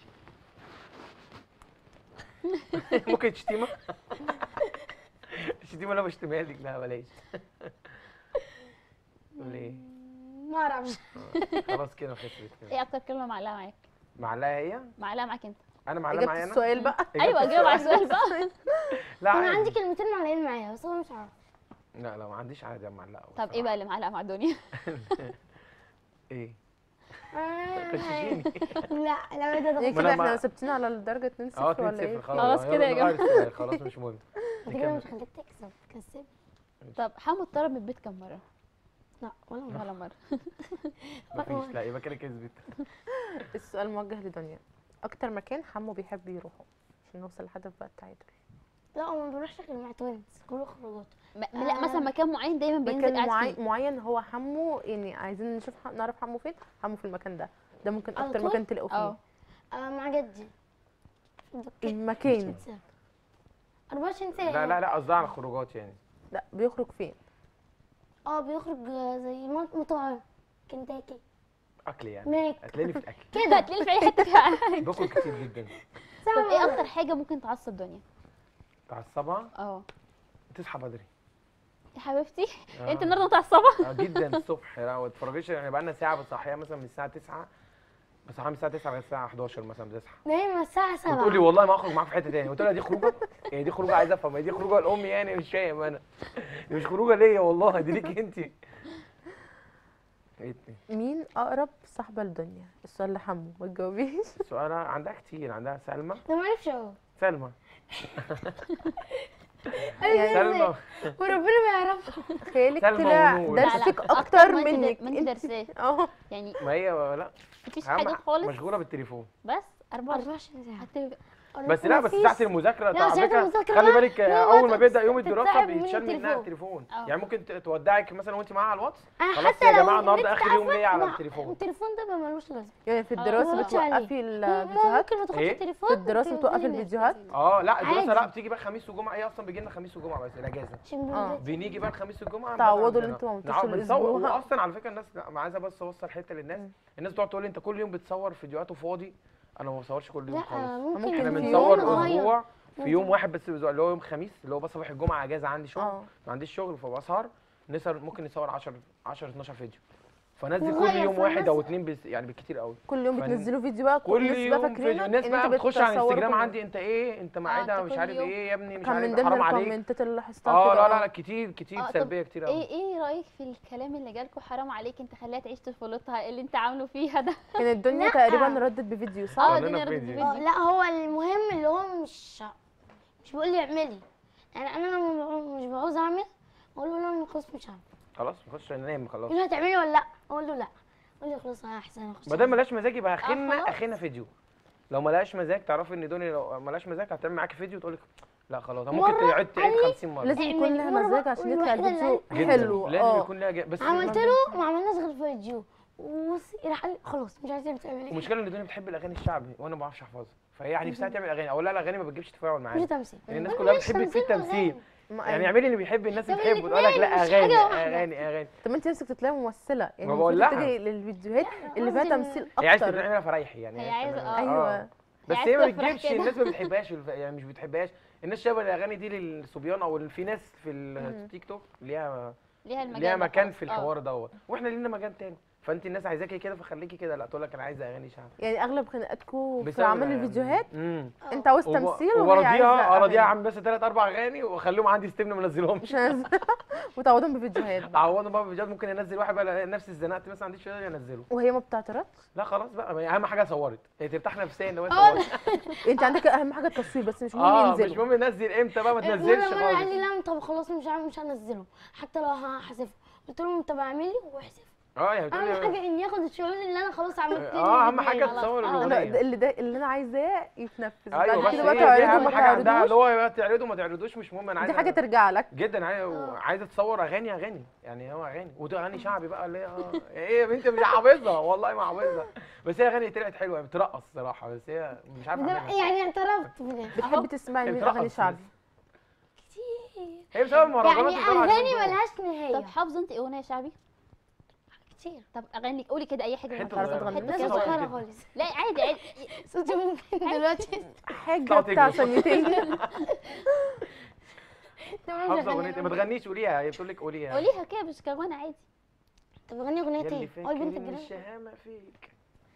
ممكن شتيمه شتيمه انا بشتمها لك لا بلاش ليه ما اعرفش خلاص كده خسرت كده ايه اكتر كلمه معلقه معاك معلقه هي معلقه معاك انت انا معلقه اجابه معايا انا السؤال بقى ايوه اجاوب على السؤال بقى لا انا عادي. عندي كلمتين معلقين معايا بس انا مش عارف لا لا ما عنديش عادي معلقه طب ايه بقى اللي معلقه مع الدنيا ايه آه، غششيني لا لا ده ايه ما كده أنا احنا ما- ثابتين على الدرجه 2 اه 0 2 ولا ايه 0 خلاص خلاص كده يا يلا نغير جماعة. السؤال، خلاص مش مهم انت كده مش خليك تكسب تكسب طب حمو اتطرد من البيت كام مره لا ولا مرة. ولا مره مفيش لا يبقى كده كسبت السؤال موجه لدنيا اكتر مكان حمو بيحب يروحه عشان نوصل لهدف بقى التعادل لا هو ما بيروحش غير مع توينز كله خروجات م- لا مثلا مكان معين دايما بينزل مكان قاعد معين فيه معين هو حمو يعني عايزين نشوف ح- نعرف حمو فين حمو في المكان ده ده ممكن على اكتر طول؟ مكان تلاقوه اه فيه آه مع جدي المكان 24 ساعة لا لا لا قصدي على خروجات يعني لا بيخرج فين اه بيخرج آه، زي مط- مطاعم كنتاكي اكل يعني ماك هتلاقيني في الاكل كده هتلاقي في اي حته فيها باكل كتير جدا طب ايه اكتر حاجه ممكن تعصب دنيا متعصبه اه تصحى بدري يا حبيبتي آه. انت النهارده متعصبه اه جدا الصبح لا ما تتفرجيش يعني بقى لنا ساعه بتصحيها مثلا من الساعه 9 بصحى من الساعه 9 لغايه الساعه 11 مثلا بتصحى نايمة الساعة 7 وتقول لي والله ما اخرج معاك في حته تاني قلت لها دي خروجه هي دي خروجه عايز افهم هي دي خروجه لامي يعني مش فاهم انا دي مش خروجه ليا والله دي ليك انت ايه التاني؟ مين اقرب صاحبه لدنيا السؤال لحمو ما تجاوبيش سؤال عندها كتير عندها سلمى ده ما عرفش اهو سلمى يعني سلمى وربنا ما يعرفش خيالك سلمى طلع ونور. درسك لا، اكتر ما انت در- منك ما انت درساه اه يعني ما هي لا مفيش أهم حاجه خالص مشغوله بالتليفون بس 24 24 ساعة حتى بس لا بس ساعه المذاكره لا، على ساعة فكره المذاكرة خلي بقى بالك لا، اول ما ما بيبدا يوم الدراسه تتسحب من بيتشال منها التليفون. التليفون اه. يعني ممكن ت- تودعك مثلا وانت معاها على الواتس انا خلاص حتى يا لو جماعه النهارده النت اخر يوم قفل، ليا على ما- التليفون التليفون ده بقى ملوش لازمة يعني في اه، الدراسه ما بقولش عليه. بتوقفي ممكن الفيديوهات ما تاخدش ايه؟ التليفون في الدراسه وت- بتوقفي وتنزل. الفيديوهات اه لا الدراسه عادي. لا بتيجي بقى خميس وجمعه هي اصلا بيجي لنا خميس وجمعه بس الاجازه عشان اه. بنزل. بنيجي بقى الخميس والجمعه تعوضوا نبقى اللي انتوا ما عندنا- عملتوش نعم، بنصور الأسبوع. واصلا على فكره الناس لا، عايزه بس اوصل حته للناس الناس بتقعد تقول لي انت كل يوم بتصور فيديوهات وفاضي انا ما بصورش كل يوم لا خالص ممكن ممكن احنا في بنصور يوم نغير. اسبوع في ممكن. يوم واحد بس في الأسبوع، اللي هو يوم خميس اللي هو بصبح الجمعه اجازه عندي شغل اه ما عنديش شغل فبسهر نسهر ممكن نصور 10 10 12 فيديو فنزل كل ونغير يوم في واحد او النص. اتنين بس يعني بالكتير قوي كل يوم فن- بتنزلوا فيديو بقى كل الناس بقى يوم فاكرينك فيديو الناس ان بقى انتوا بتخش على بتصوروا الانستجرام كل عندي انت ايه انت معاده انت مش كل عارف يوم. ايه يا ابني مش كان من عارف ضمن حرام عليك الكومنتات اللي لاحظتها اه كده، لا لا لا كتير كتير اه، طب سلبيه كتير قوي ايه ايه رايك في الكلام اللي جالكوا حرام عليك انت خليها تعيش طفولتها اللي انت عامله فيها ده كانت الدنيا لا. تقريبا ردت بفيديو صح؟ اه قال لنا الدنيا في ردت فيديو. اه بفيديو لا هو المهم اللي هو مش مش بيقول لي اعملي يعني انا لما بعو- مش بعوز اعمل اقول له لا انا خلاص مش هعمل خلاص نخش ننام خلاص يقول لي هتعملي ولا لا اقول له لا اقول له خلاص انا احسن اخش ما دام ملاش مزاج يبقى اه، اخينا خلاص. اخينا فيديو لو ملهاش مزاج تعرفي ان دنيا لو ملهاش مزاج هتعمل معاكي فيديو وتقول لك لا خلاص ممكن مرة تعيد تعيد قال لي 50 مره لازم يعني يكون من لها مرة مزاج عشان يطلع الوحيدة اللي- الفيديو جدا حلو لازم اه يكون لها ج- بس عملت له ما عملناش غير فيديو وبصي راح قال لي خلاص مش عايزه تعمل ايه المشكله ان دنيا بتحب الاغاني الشعبي وانا ما بعرفش احفظها فهي يعني نفسها تعمل اغاني اقول لها الاغاني ما بتجيبش تفاعل مش معايا تمثيل يعني الناس ما كلها بلاش بتحب في تمثيل التمثيل وأغاني. ما يعني يعني اعملي اللي بيحب الناس طب بتحبه تقول لك لا الاتنين مش اغاني حاجة واحدة. اغاني اغاني طب انت نفسك تطلعي ممثله يعني ما المفروض بقول لها. تتجهي للفيديوهات اللي فيها قصدي تمثيل هي عايزه اكتر تعملها فرايحي يعني هي عايزة- تعملها- اه. ايوه بس عايزة هي ما تفرح بتجيبش كده. الناس ما بتحبهاش الف- يعني مش بتحبهاش الناس شايفه الاغاني دي للصبيان او في ناس في التيك توك ليها ليها المجال ليها ده مكان خلاص. في اه. الحوار دوت واحنا لينا مكان تاني فانت الناس عايزاكي كده فخليكي كده لا تقول لك انا عايزه اغاني شعبي يعني اغلب خناقاتكم في بسبب عمل يعني- الفيديوهات امم انت عاوز وب- تمثيل وهي وبرضيها عايزه ارضيها أغاني. اعمل بس ثلاث اربع اغاني واخليهم عندي ستيم ما انزلهمش مش عايزة وتعوضهم بفيديوهات بقى. اعوضهم بقى بفيديوهات ممكن انزل واحد بقى ألاقي نفسي اتزنقت مثلا ما عنديش فيديو انزله وهي ما بتعترضش لا خلاص بقى ما هي اهم حاجه صورت هي ترتاح نفسيا لو هي اه صورت انت عندك اهم حاجه التصوير بس مش مهم اه مش ينزلوا مهم ننزل امتى بقى ما مرة تنزلش مرة قال لي خالص لا طب خلاص مش عامل مش هنزله حتى لو هحذفه قلت له طب اعمل لي واحذفه اه يعني اهم بتقولي حاجه اني اخد الشعور اللي انا خلاص عملت اه اهم حاجه خلاص. تصور اه. انا الاغنيه اللي ده اللي انا عايزاه يتنفذ ايوه بعد بس كده بقى هي دي تعرضوا اهم ما حاجه عندها اللي تعرضوش هو بقى تعرضوا ما تعرضوش مش مهم انا عايز دي حاجه ترجع لك جدا عايزه عايزه تصور اغاني اغاني يعني هو اغاني وده اغاني شعبي بقى اللي هي اه ايه يا بنتي مش حافظها والله ما حافظها بس هي اغاني طلعت حلوه يعني بترقص الصراحه بس هي مش عارف اعملها يعني اعترفت في الاخر بتحبي تسمعي مين بترقص اغاني بس. شعبي كتير هي بسبب المهرجانات يعني اللي طالعة اغاني اليومين دول. ملهاش نهايه طب حافظه انت اغنيه شعبي كتير طب اغني قولي كده اي حاجه حته بتعرفي صغيرة. تغني؟ حتة ناس صغيرة صغيره جدا. خالص لا عادي عادي صوتي ممكن دلوقتي حاجه طلعت بتاع تجري. ثانيتين حافظه اغنيه ما تغنيش قوليها هي بتقول لك قوليها قوليها كده مش كمان عادي طب غني اغنيه يلي ايه؟ فاكر قول بنت ان الجيران الشهامه فيك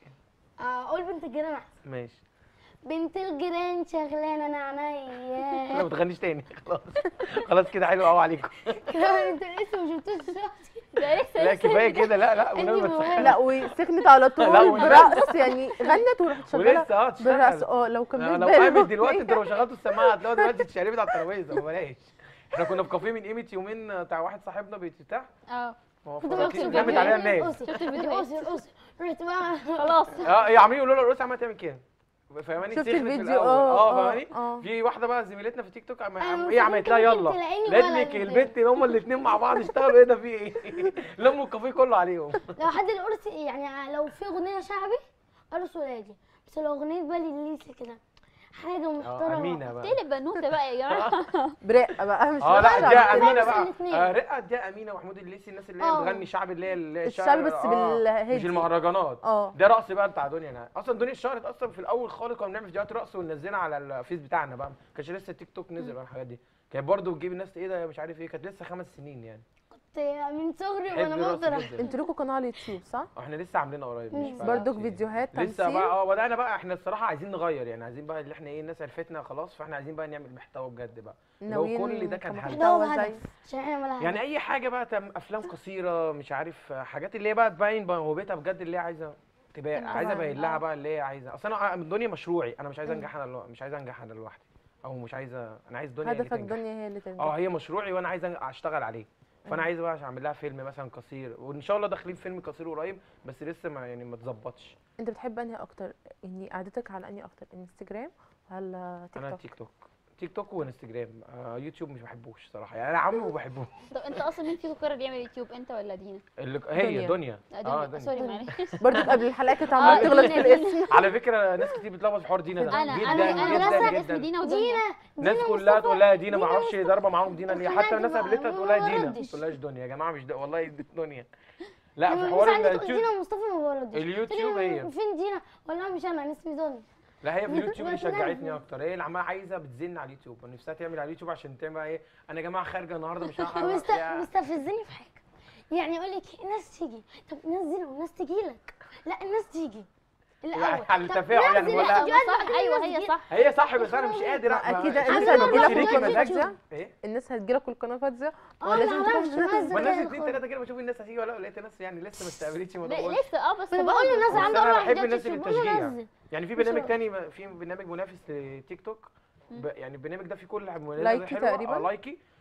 اه قول بنت الجيران احسن ماشي بنت الجيران شغلانه انا لا عينيا ما تغنيش تاني خلاص خلاص كده حلو قوي عليكم كمان انت لسه ما شفتوش دلوقتي ده لسه لا لسه كفايه كده لا لا والنبي ما أنتي تسخنش. لا وسخنت على لا، طول والنبي. برقص يعني غنت وراحت شغاله ولسه اه بالرقص تشتغل اه لو كملت لو قامت دلوقتي انت لو شغلتوا السماعه هتلاقوا دلوقتي اتشقلبت على الترابيزه بلاش احنا كنا في كافيه من قيمه يومين بتاع واحد صاحبنا بيتفتح اه هو كنت فرق- الفيديو. جامد عليها الناس شفت الفيديوهات؟ ارقصي ارقصي رحت بقى خلاص اه هي عاملين يقولوا لها الرقص عماله تعمل كده فاهماني شفت سخنت في الفيديو الأول. اه اه فاهماني اه في واحده بقى زميلتنا في تيك توك عم- أنا هي عملت لها ممكن يلا تلاقيني قالت ولا لك ال- البت هما الاثنين مع بعض اشتغلوا ايه ده في ايه لموا الكافيه كله عليهم لو حد القرص يعني لو في اغنيه شعبي ارقص ولاجي بس لو اغنيه بالي ليسي كده حاجه اه محترمه امينه بقى تقلب بنوته بقى يا جماعه برقه بقى مش اه لا رقصة. دي امينه بس بقى الاتنين. آه رقه دي امينه ومحمود الليثي الناس اللي هي اه. بتغني شعبي اللي هي اللي هي الشعبي بس آه، بالهادي. مش المهرجانات اه ده رقص بقى بتاع دنيا انا اصلا دنيا اشتهرت اصلا في الاول خالص كنا بنعمل فيديوهات رقص وننزلها على الفيس بتاعنا بقى ما كانش لسه التيك توك نزل ولا الحاجات دي كانت برضه بتجيب الناس ايه ده مش عارف ايه كانت لسه خمس سنين يعني كنت من صغري بحب وانا الرقص بفضل جدا انتوا لكم قناه على اليوتيوب صح؟ احنا لسه عاملينها قريب مش مم. بقالنا برضك كتير. فيديوهات لسه تمثيل بقى اه بدانا بقى احنا الصراحه عايزين نغير يعني عايزين بقى اللي احنا ايه الناس عرفتنا خلاص فاحنا عايزين بقى نعمل محتوى بجد بقى لو ناويين كل ده كان كمحتوى حل. ده هو زي- هدف عشان احنا مالها يعني اي حاجه بقى تم افلام قصيره مش عارف حاجات اللي هي بقى تبين موهبتها بجد اللي هي عايزه تبقى انت عايزه بقى- ابين لها اه. بقى اللي هي عايزه اصل انا الدنيا مشروعي انا مش عايز انجح انا لو... مش عايز انجح انا لوحدي او مش عايزه انا عايز دنيا اللي هدفك تنجح دنيا هي اللي تنجح اه هي مشروعي وانا عايز أنج- اشتغل عليه فانا عايز بقى اعمل لها فيلم مثلا قصير وان شاء الله داخلين فيلم قصير قريب بس لسه ما يعني ما اتظبطش انت بتحب انهي اكتر يعني قعدتك على انهي اكتر انستجرام ولا تيك انا توك تيك توك تيك توك وانستجرام آه يوتيوب مش بحبوش صراحه يعني انا عمري ما بحبه طب انت اصلا مين فيكم قرر يعمل يوتيوب انت ولا دينا؟ اللي... هي دنيا. دنيا لا اه دنيا دنيا سوري معلش برضك قبل الحلقه كانت اه عماله تغلط في دنيا، الاسم على فكره ناس كتير بتلخبط في حوار دينا ده انا جدا انا انا جدا راسم جدا اسم دينا ودنيا دينا الناس دينا كلها مصطفى، تقول لها دينا ما دينا اعرفش ضربه معاهم دينا ليه القناة حتى الناس دي ما- قابلتها تقول ما لها دينا ما بردش. تقولهاش دنيا يا جماعه مش ده والله دي دنيا لا في لما حوار بس عندي تقول اليوتيوب دينا مصطفى ما بردش اليوتيوب هي فين دينا ولا مش انا انا اسمي دنيا لا هي في اليوتيوب اللي بس أنا- شجعتني اكتر هي اللي عماله عايزه بتزن على اليوتيوب نفسها تعمل على اليوتيوب عشان تعمل ايه انا يا جماعه خارجه النهارده مش هلحق أروح. ومست- يا- مستفزني في حاجه يعني يقول لك الناس تيجي طب نزل والناس تيجي لك لا الناس تيجي الاول على طب التفاعل يعني نزل بقول لها- الفيديوهات صح بعد كده ايوه الناس هي تجيلك. صح هي صح بس انا مش قادر ما أكيد ما- الناس لازم هتجيلك يكون شريكي والقناة مزاج فاضية. ايه الناس هتجيلك والقناه فاضيه اه ولازم ما اعرفش تروح نزل ما كده الناس اتنين خالص. تلاته كده بشوف الناس هتيجي ولا لا لقيت ناس يعني لسه ما استقبلتش لا، الموضوع لسه اه بس انا برضه- بقول له نزل بس عنده أنا اربع بحب فيديوهات الناس يوتيوب، اللي بقول له التشجيع. نزل يعني في مش برنامج هو. تاني في برنامج منافس لتيك توك ب... يعني البرنامج ده فيه كل منافسه لايكي حلوة، تقريباً؟ اه لايكي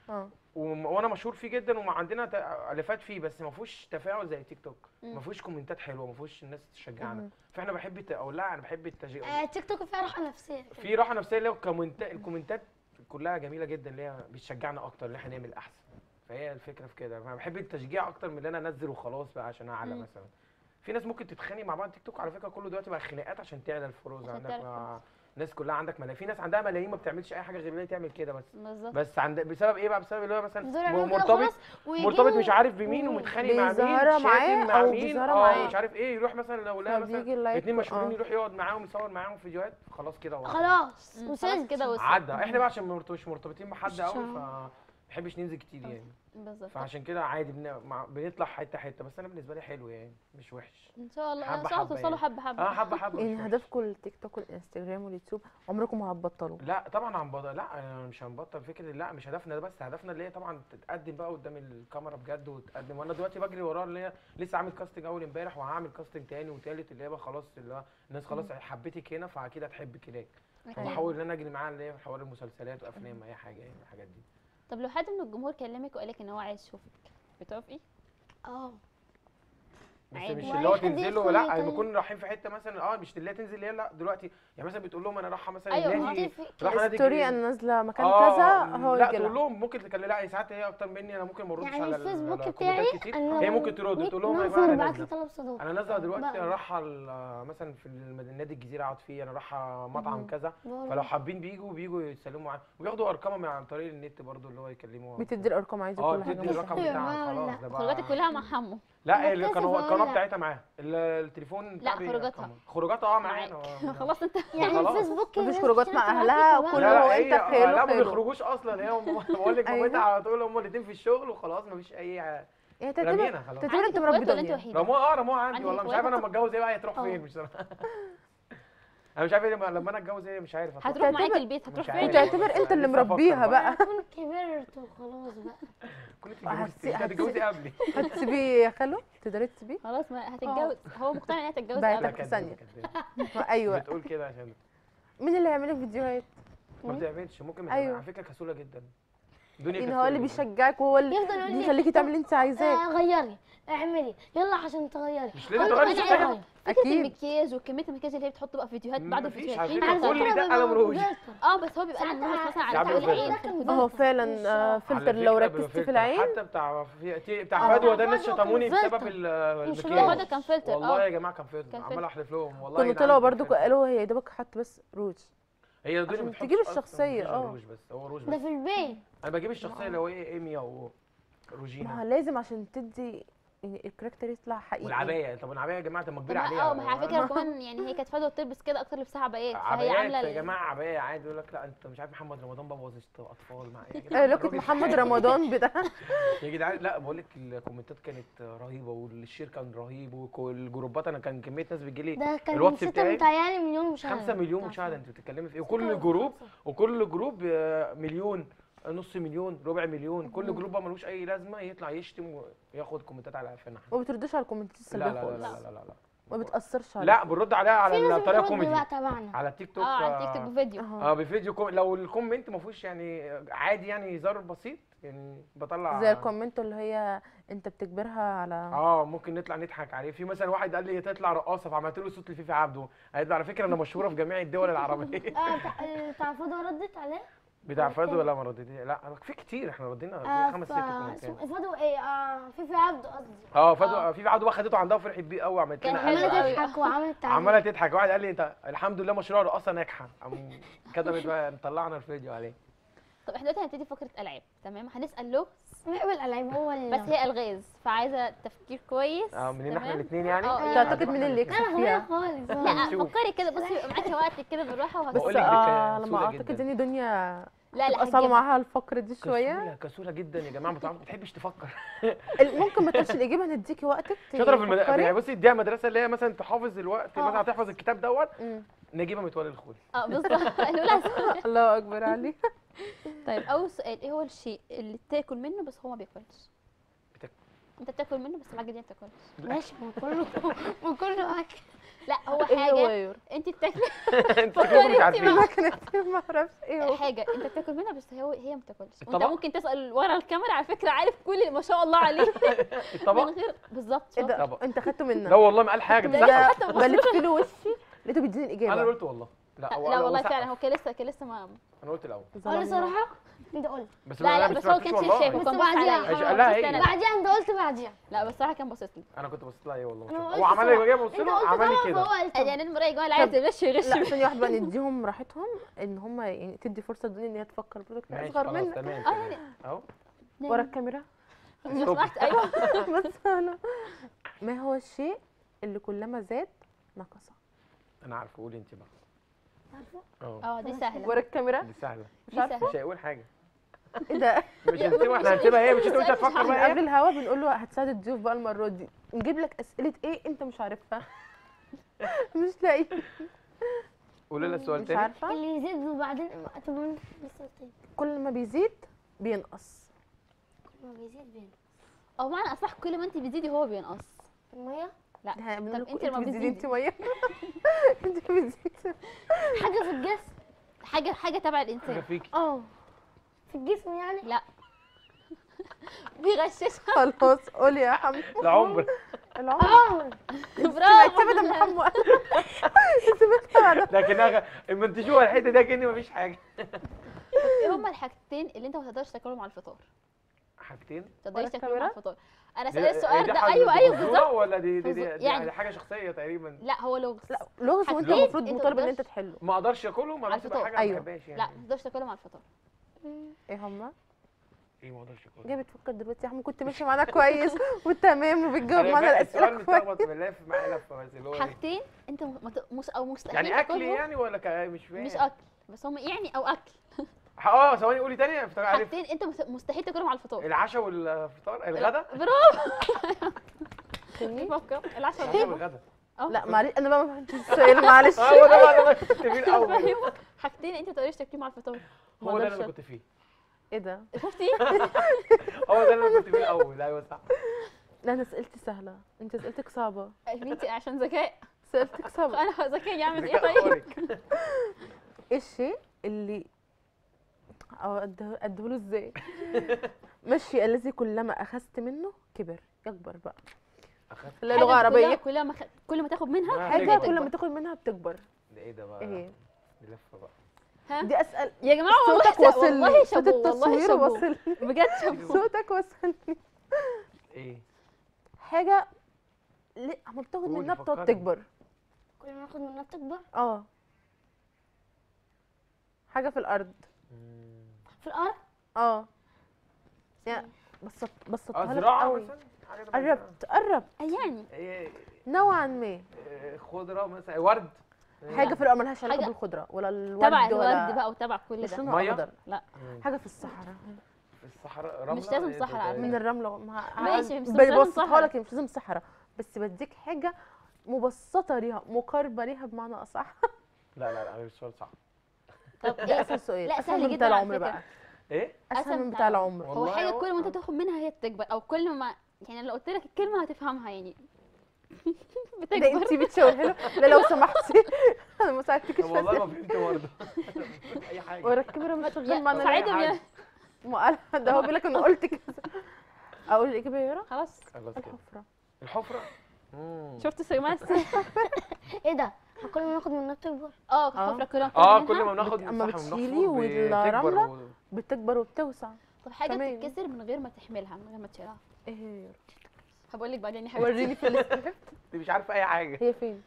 اه وم- وانا مشهور فيه جدا وعندنا تا- الافات فيه بس ما فيهوش تفاعل زي تيك توك مم. ما فيهوش كومنتات حلوه ما فيهوش الناس تشجعنا مم. فاحنا بحب الت- او لا انا بحب التشجيع آه، تيك توك فيها راحه نفسيه في راحه نفسيه اللي هو الكومنتات الكومنتات كلها جميله جدا اللي هي بتشجعنا اكتر ان احنا نعمل احسن فهي الفكره في كده انا بحب التشجيع اكتر من ان انا انزل وخلاص بقى عشان اعلى مم. مثلا في ناس ممكن تتخانق مع بعض تيك توك على فكره كله دلوقتي بقى خناقات عشان تعلى الفلوس عشان عندك تعلى مع- ناس كلها عندك ملايين في ناس عندها ملايين ما بتعملش اي حاجه غير ان هي تعمل كده بس بالظبط بس عند بسبب ايه بقى بسبب اللي هو مثلا دول يعملوا كده مرتبط خلاص ويجيبوا- مرتبط مش عارف بمين ومتخانق مع مين بيظهرها معاه شاتم مع أو مين بيظهرها اه معاه. مش عارف ايه يروح مثلا لو لقى فبيجي مثلا اللايك اتنين مشهورين آه. يروح يقعد معاهم يصور معاهم فيديوهات خلاص كده هو خلاص مم، خلاص وصلت كده وصل عدى احنا بقى عشان مرت- مش مرتبطين بحد مش قوي عارف. فما بنحبش ننزل كتير يعني بالظبط فعشان كده عادي بن... مع... بنطلع حته حته بس انا بالنسبه لي حلو يعني مش وحش ان شاء الله حبة ان شاء الله حبة توصلوا يعني. حبه حبه اه حبه حبه مش يعني وحش. هدفكم التيك توك والانستجرام واليوتيوب عمركم ما هتبطلوا لا طبعا هنبطل لا أنا مش هنبطل فكره لا مش هدفنا ده بس هدفنا اللي هي طبعا تتقدم بقى قدام الكاميرا بجد وتقدم وانا دلوقتي بجري وراه اللي هي لسه عامل كاستنج اول امبارح وهعمل كاستنج تاني وتالت اللي هي بقى خلاص اللي هو الناس خلاص حبيتك هنا فاكيد هتحبك هناك أكيد. فبحاول ان انا اجري معاها اللي هي في حوار المسلسلات وافلام اي حاجه يعني الحاجات دي طب لو حد من الجمهور كلمك وقال لك ان هو عايز يشوفك بتوافقي؟ اه بس عادي. مش وأي اللي هو حد تنزلوا يدخل لا يكلم. لما نكون رايحين في حته مثلا اه مش اللي هي تنزل اللي هي لا دلوقتي يعني مثلا بتقول لهم انا رايحه مثلا أيوة، النادي متفق. رايحه نادي ستوري الجديد. انا نازله مكان آه، كذا هو لا يجي تقول لها. لهم ممكن تكلم لا ساعات هي اكتر مني انا ممكن ما اردش يعني على ال- الفيسبوك على بتاعي الكومنتات كتير أنا هي لو ممكن ترد مية تقول لهم يا ناس جماعه انا بعت لي نازله طلب صداقه انا نازله دلوقتي بقى. انا رايحه ال- مثلا في الم- النادي الجزيره اقعد فيه انا رايحه مطعم مم. كذا بقول فلو حابين بيجوا بيجوا يسلموا معايا وبياخدوا ارقامهم عن طريق النت برضو اللي هو يكلموا بتدي الارقام عايزه اه كل حاجه بتدي الرقم أيوة، بتاعها لا. خلاص ده بقى خروجاتك كلها مع حمو لا اللي بتكسف كانوا ولا القناه لا؟ بتاعتها معاها ال- التليفون بتاع لا، بي- خروجاتها. رقم. خروجاتها اه معانا معاك آه. خلاص انت يعني خلاص. الفيسبوك مفيش ناس خروجات كتير مع بتبعت لي أهلها فبقى- وكله لا هو لا أنت هي بخير لا ما وخيره. بيخرجوش اصلا هي هم- بقول لك أيوة. مامتها على طول هم الاثنين في الشغل وخلاص ما فيش اي يعني رمينا تعتبر خلاص. تعتبر عندك انت اخوات مربي ولا انت دنيا وحيده؟ رموها اه رموها عندي عندك والله مش اخوات؟ عارف انا لما اتجوز ايه بقى هتروح اه. فين بصراحه انا مش عارف ايه لما لما انا اتجوز ايه مش عارف هتروح هتروح معاك تعتبر- البيت هتروح مش فين؟ عارف. تعتبر انت اللي لسه أفكر مربيها بقى. بقى اكون كبرت وخلاص بقى كنت هتسي- اتجوزتي انت هتتجوزي قبلي هتسيبيه يا خالو تقدري تسيبيه خلاص ما هتتجوز هو مقتنع ان هي هتتجوز بعتك قبل. في كدابة، ثانية. كدابة. ايوه بتقول كده عشان مين اللي هيعمل لك فيديوهات ما بتعملش ممكن ما أيوة. أيوة. على فكره كسوله جدا دنيا ان هو اللي كسولة جداً. بيشجعك وهو اللي يفضل يقول لي بيخليكي تعملي اللي انت عايزاه آه، غيري اعملي يلا عشان تغيري مش لازم أنا تغيري عايزة شخصيتك. أغير. فكره اكيد المكياج وكميه المكياج اللي هي بتحط بقى فيديوهات بعد مفيش فيديوهات على في فكرة فلتر. كل ده قلم روج. اه بس هو بيبقى ساعات لونه مثلا ساعات على بيعمل طول العين فلتر. في هو الفيديو. فعلا آه، على فلتر لو فكرة ركزتي بيبقى في فلتر. العين حتى بتاع في بتاع آه. فدوى ده الناس فدوى شتموني كان بسبب فلتر. ال- مش المكياج هو ده كان فلتر والله اه يا جماعه كان فلتر كان عمال فلتر. احلف لهم والله كانوا يا جدعان طلعوا كان برضو فلتر. قالوا هي دوبك حط بس روج هي دول عشان ما بتحطش تجيب أصلاً، الشخصية، مفيش اه. روج بس هو روج ده بس في البيت انا بجيب الشخصيه اللي هو ايه ايمي او ما هو روجينا لازم عشان تدي يعني الكاركتر يطلع حقيقي والعبايه طب العبايه يا جماعه طب ما طب كبير ما- عليها اه ما هي على فكره كمان يعني هي كانت فادوه بتلبس كده اكتر لبسها عبايات فهي عبايات عامله يا ال- جماعه عبايه عادي يقول لك لا انت مش عارف محمد رمضان بوظ اطفال مع يا آه، جدعان لوكة الراجل محمد حاجة. رمضان بتاع يا جدعان لا بقول لك الكومنتات كانت رهيبه والشير كان رهيب والجروبات انا كان كميه ناس بتجي لي ده كان الواتس ستة بتاعي متهيألي مليون مشاهدة 5 مليون مشاهده انت بتتكلمي في ايه وكل جروب وكل جروب آه، مليون نص مليون ربع مليون كل جروب بقى ملوش اي لازمه يطلع يشتم وياخد كومنتات على قفانا احنا ما بتردش على الكومنتات لا السلبيه لا لا خالص لا لا لا, لا. ما بتاثرش عليك لا بنرد عليها على في ناس الطريقه بترد كوميدي بقى تبعنا على التيك توك اه على تيك توك بفيديو أهو. اه بفيديو كوم... لو الكومنت ما فيهوش يعني عادي يعني هزار بسيط يعني بطلع زي الكومنت اللي هي انت بتجبرها على اه ممكن نطلع نضحك عليه في مثلا واحد قال لي تطلع رقاصه فعملت له صوت لفيفي عبده قالت له على فكره انا مشهوره في جميع الدول العربيه اه بتاع- بتاع فضوى ردت عليه بتاع فادو ولا ما ردتش لا في كتير احنا ردينا آه، في خمس ست ف- كومنتات اسمه- فضوى ايه اه في في عبده قصدي اه فادو في عبده بقى خدته عندها وفرحت بيه قوي عملت كان لنا حلو قلب. قوي. عماله تضحك وعملت تعليق. عماله تضحك واحد قال لي انت الحمد لله مشروع رقاصه ناجحه قام كتبت بقى طلعنا الفيديو عليه طب احنا دلوقتي هنبتدي فقره العاب تمام هنسال له بحب الالعاب هو اللي بس هي الغاز فعايزه تفكير كويس اه مننا احنا تمام؟ الاثنين يعني اه، تعتقد مين اللي يكسب انا فيها غبية خالص لا هنشوف. فكري كده بصي يبقى معاكي وقتك كده بالراحه بس بقول وهتسألي لك دي آه كسولة لما اعتقد جداً. ان دنيا لا لا تبقى صعبه هتجيبها. معاها الفقره دي شويه كسوله كسوله جدا يا جماعه ما بتحبش تفكر ال- ممكن ما تقولش الاجابه نديكي وقتك شاطره في المدرسه تفكري. يعني بصي اديها مدرسه اللي هي مثلا تحافظ الوقت اه. مثلا هتحفظ الكتاب دوت مم. نجيبه متولي الخولي اه بالظبط الاولى الله اكبر عليك طيب اول سؤال ايه هو الشيء اللي تاكل منه بس هو ما بياكلش بتاكل. انت بتاكل منه بس الحاجه دي ما بتاكلش ماشي ما كله ما كله اكل لا هو ايه حاجه هواير انت بتاكلي انت كده مش عارفين ما كانت ما اعرفش ايه هو حاجه انت بتاكل منها بس هو هي ما بتاكلش وانت الطبق؟ ممكن تسال ورا الكاميرا على فكره عارف كل اللي ما شاء الله عليه من الطبق غير بالظبط ايه شاطر. ده طبق. انت خدته منا لا والله ما قال حاجه ده بصراحه بلف له وشي لقيته بيديني انا الاجابه اللي قلت والله لا لا, هو- لا هو والله سقف. فعلا هو كان لسه كان لسه ما انا قلت الاول اقول ظلمني. صراحه انت قلت بس لا لا أنا بس ما هو سمعتوش كانش والله. شايف بس كان بص بعديها. عليا ماشي، هو قالها بص هي. أنا. بعديها انت قلت بعديها لا بس صراحه كان باصص لي انا كنت بصيت لها ايه والله ما أنا شاء ما الله. هو قلتش عمل لي صراحة. اجابه بص انت له قلت عمل لي طبعا كده فهو قلت يعني المره الجايه اللي عايز يغش يغش لا ثانيه واحده بقى نديهم راحتهم ان هم يعني تدي فرصه الدنيا ان هي تفكر برضه احنا ماشي اصغر خلاص منك تمام اه تمام. يعني اهو ورا الكاميرا لو سمحت ايوه بس انا ما هو الشيء اللي كلما زاد نقص انا عارف قولي انت بقى عارفه اه اه دي سهله ورا الكاميرا دي سهله دي سهله مش هيقول حاجه ايه ده مش هنسيبها احنا هنسيبها هي مش انت قلت هتفكر بقى قبل هي الهوا بنقول له هتساعد الضيوف بقى المره دي نجيب لك اسئله ايه انت مش عارفها مش لاقي قولي لنا السؤال مش تاني عارفه اللي يزيد وبعدين طب من- لسه تاني كل ما بيزيد بينقص كل ما بيزيد بين او معنى اصح كل ما انت بتزيدي هو بينقص الميه لا ها، بنقول طب لكم انت لما بتزيدي انت بتزيدي ميه انت بتزيدي حاجه في الجسم حاجه حاجه تبع حاجه الانسان فيكي اه في الجسم يعني لا بيغششها خلاص قولي يا حمو العمر العمر اه برافو كده ده حمو سمعتها بعد لكن اما انت شوفوا الحته دي كاني مفيش حاجه ايه هما الحاجتين اللي انت ما تقدرش تاكلهم على الفطار حاجتين ما تقدرش ولا تاكلهم على الكاميرا؟ الفطار انا دي- سألت السؤال دي ده حاجة ايوه ايوه فزورة بالظبط ولا دي دي, دي, فزور- دي, يعني- دي حاجه شخصيه تقريبا لا هو لغز لا لغز وانت حاجتين المفروض انت مطالب ان متقدرش- انت تحله ما اقدرش اكله ما على اقدرش تبقى الفطار. حاجه ما أيوه. بحبهاش يعني لا ما تقدرش تاكلهم على الفطار ايه هما ايه ما اقدرش اكله جاي بتفكر دلوقتي يا حمو كنت ماشي معانا كويس وتمام وبتجاوب أنا معانا فاهم الاسئله السؤال كويس متلخبط بلف معايا لفه بس اللي هو إيه؟ حاجتين انت م- مت- مس او مستحيل يعني اكل تاكلهم. يعني ولا كا- مش فاهم مش اكل بس هم يعني او اكل اه ثواني قولي تاني افتكر عارف حاجتين انت مس- مستحيل تاكلهم على الفطار العشاء والفطار الغدا برافو تاني؟ فكر العشاء العشاء والغدا. والغدا اه لا معلش انا بقى ما فهمتش السؤال معلش اه هو ده بقى اللي انا كنت فيه الاول فاهمة؟ حاجتين انت ما تقدرش تاكلهم على الفطار هو ده اللي مقدرش انا كنت فيه ايه ده شفتي هو ده اللي انا كنت فيه الاول ايوه صح لا انا اسئلتي سهله انت اسئلتك صعبه يا بنتي عشان ذكاء سألتك صعبه انا ذكاء يعمل ايه ذكاء طيب خارق. ايه الشيء اللي او اديهوله ازاي ماشي الذي كلما اخذت منه كبر يكبر بقى أخدت- لا حاجة لغه كلها- عربيه كلها ما خ... كل ما تاخد منها ما حاجه تكبر. كل ما تاخد منها بتكبر ده ايه ده بقى ايه دي لفه بقى ها دي اسال يا جماعه والله صوتك شابو- وصل والله لي صوت شابو والله التصوير شابو وصل لي بجد شابو صوتك وصل لي ايه حاجه ليه اما بتاخد قولي، منها بتقعد فكري. تكبر كل ما ناخد منها بتكبر اه حاجه في الارض مم. في الارض اه يعني بسط اه بسطتها لك زراعه قوي مثلا حاجه تبع قربت قربت يعني ايه نوعا ما إيه، خضره مثلا ورد حاجه في الارض ملهاش علاقه حاجة بالخضره ولا الورد تبع ولا الورد بقى وتبع كل مش ده لونها مية؟ اخضر لا مم. حاجه في الصحراء في الصحراء رمله مش لازم إيه صحراء ده- على من الرمله ما ماشي، بس مش لازم ببسطها صحراء. لك هي مش لازم صحراء بس بديك حاجه مبسطه ليها مقاربه ليها بمعنى اصح لا لا لا مش سؤال صح طب ايه ايه اسهل سؤال لا، اسهل سهل من جداً بتاع على العمر فكرة. بقى ايه اسهل من بتاع العمر هو والله حاجه أهو. كل ما انت تاخد منها هي بتكبر او كل ما يعني لو قلت لك الكلمه هتفهمها يعني ده بتكبر انت بتشاور له لا لو سمحتي انا ما ساعدتكش طب والله في ما فهمت برضه اي حاجه ورا الكاميرا مش شغال يا- معانا ساعدهم ليه؟ يا ما قال ده هو بيقول لك انا قلت كذا اقول الاجابه يا يارا خلاص خلاص كده الحفره الحفره مم. شفت سيماس ايه ده كل ما ناخد منها بتكبر اه آه. الحفره كلها اه بتاخد كل منها. ما بناخد أما صح، بتشيلي بنحفر والرملة بتكبر و- بتكبر وبتوسع طب حاجه تمام. بتتكسر من غير ما تحملها من غير ما تشيلها ايه هي يا يارا هبقول لك بعدين يا حبيبتي وريني في السكريبت انت مش عارفه اي حاجه هي فين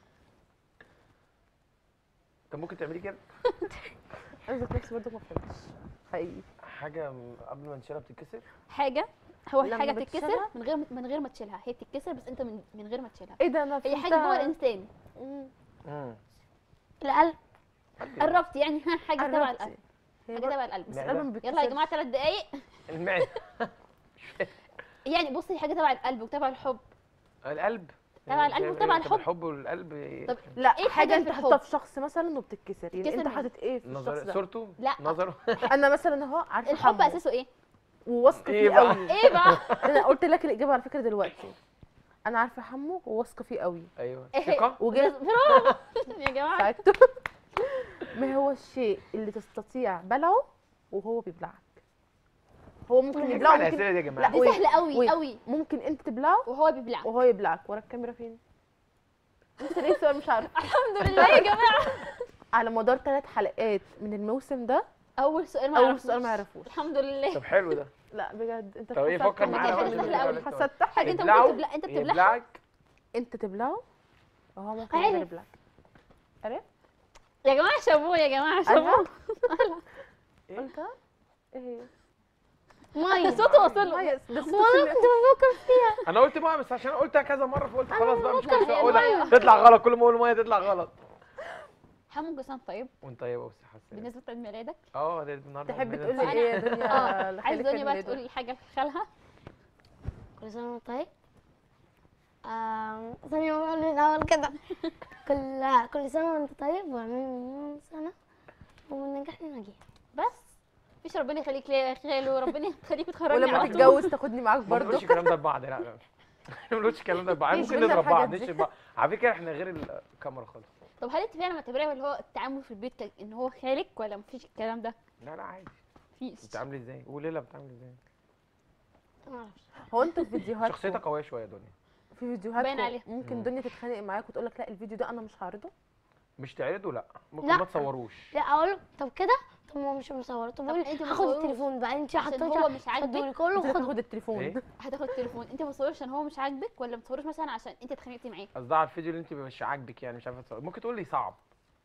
طب ممكن تعملي كده انا ذات نفسي برضه ما فهمتش حقيقي حاجه م- قبل ما نشيلها بتتكسر حاجه هو لما حاجه بتتكسر بتشيلها؟ من غير من غير ما تشيلها هي بتتكسر بس انت من, من غير ما تشيلها ايه ده انا هي حاجه فهمتها. جوه الانسان مم. امم القلب قربت يعني ها حاجه تبع قربتي. القلب هي حاجه بر- تبع القلب بس معدة. القلب ما يلا يا بيتكسرش. جماعه ثلاث دقايق المعده يعني بصي حاجه تبع القلب وتبع الحب القلب تبع القلب بتعمل وتبع إيه؟ طب الحب. الحب والقلب إيه؟ طب لا إيه حاجه الحاجة انت في حاططها الحب؟ في شخص مثلا وبتتكسر يعني بتتكسر انت من- حاطط ايه في الشخص نظر ده صورته لا. نظره انا مثلا اهو عارفه الحب حمو اساسه ايه وواثقه إيه فيه بقى؟ قوي ايه بقى انا قلت لك الاجابه على فكره دلوقتي انا عارفه حمو وواثقه فيه قوي ايوه إيه. ثقه وجاي برافو يا جماعه ساعدته ما هو الشيء اللي تستطيع بلعه وهو بيبلعك هو ممكن يا يبلعه جماعه ممكن الاسئله دي يا لا، جماعه دي ويت، سهله قوي ويت. قوي ممكن انت تبلعه وهو بيبلعك وهو يبلعك ورا الكاميرا فين انت ليه السؤال مش عارفه الحمد لله يا جماعه على مدار ثلاث حلقات من الموسم ده اول سؤال ما اول عرفوش. سؤال ما يعرفوش الحمد لله طب حلو ده لا بجد انت طب ايه حسدت فكر مني معانا حاجة عشان سهلة اللي أوي. حسدت حاجه انت يبلعه؟ ممكن تبلع انت بتبلعها يبلعك انت تبلعه وهو ممكن عارف. يبلعك عرفت يا جماعه شابوه يا جماعه شابوه انت ايه هي ميه صوته وصل له ميه ده صوت والله سمعت. كنت بفكر فيها انا قلت ميه بس عشان قلتها كذا مره فقلت خلاص بقى مش كل هي شويه اقولها المية. تطلع غلط كل ما اقول ميه تطلع غلط حمو جسام طيب وانت طيبه وصحه حساسه بالنسبه لعيد ميلادك اه ده النهارده تحبي عيد تقولي ميلاد ايه يا دنيا اه لخالك عايز دنيا بقى عيد تقولي حاجه لخالها كل سنة وانت طيب آم، ثانية بقول من الأول كده كل كل سنة وانت طيب ومن سنة ومن نجاح لنجاح بس مفيش ربنا يخليك ليا يا خالو ربنا يخليك تخرجني ولما على طول تتجوز تاخدني معاك ما برضه بنقولش الكلام ده لبعض لا لا ما بنقولش الكلام ده لبعض مش ممكن قلنا نضرب بعض الحاجات دي. نشتم بعض على فكره احنا غير الكاميرا خالص طب هل انت فعلا معتبراه اللي هو التعامل في البيت ك- ان هو خالك ولا مفيش الكلام ده لا لا عادي مفيش بتعملي ازاي قولي لها بتعملي ازاي ما اعرفش هو انتوا في فيديوهات شخصيتك قويه شويه يا دنيا في فيديوهات باين عليها. ممكن مم. دنيا تتخانق معاك وتقول لك لا الفيديو ده انا مش هعرضه مش تعرضوا لا ممكن لا. ما تصوروش لا أقول له طب كده طب ما هو مش مصور طب طب أقول انت هاخد مصوره التليفون بقى انت عشان حطيتي هو مش عاجبك خدولي كله انت وخد تاخد التليفون ايه هتاخد التليفون انت مصورش عشان هو مش عاجبك ولا مصورش مثلا عشان انت اتخانقتي معاه قصدها على الفيديو اللي انت مش عاجبك يعني مش عارفه تصور ممكن تقول لي صعب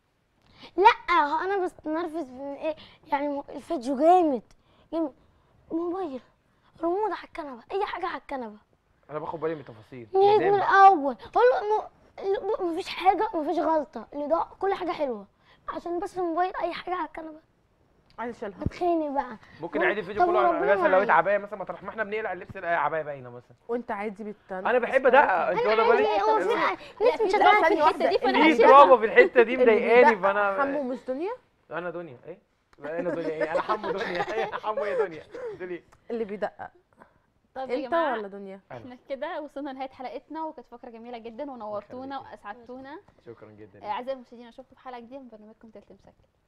لا هو انا بستنرفز من ايه يعني الفيديو جامد جامد موبايل ريموت على الكنبه اي حاجه على الكنبه انا باخد بالي من التفاصيل نيجي ميزان من بقى. الاول اقول له م- مفيش حاجه مفيش غلطه الاضاءه كل حاجه حلوه عشان بس الموبايل اي حاجه على الكنبه عايز اشيلها بتخانق بقى ممكن طب- اعيد الفيديو طب كله على- ربنا مثلا لو لقيت معاك. عبايه مثلا مطرح ما احنا بنقلع اللبس نلاقي عبايه باينه مثلا وانت عادي بت انا بحب ادقق انت واخده عادي، هو في بالك ح- ناس في مش دراما هتعرف في الحته دي فانا في هشيلها دراما في الحته دي اللي مضايقاني بيدقق فانا حمو مش دنيا انا دنيا ايه لا انا دنيا ايه انا حمو دنيا ايه حمو يا دنيا دنيا اللي بيدقق طب يا انت جماعه ولا دنيا احنا كده وصلنا لنهايه حلقتنا وكانت فقره جميله جدا ونورتونا يخليكي. واسعدتونا شكرا جدا آه، اعزائي المشاهدين اشوفكم في حلقه جديده من برنامجكم تلت مسك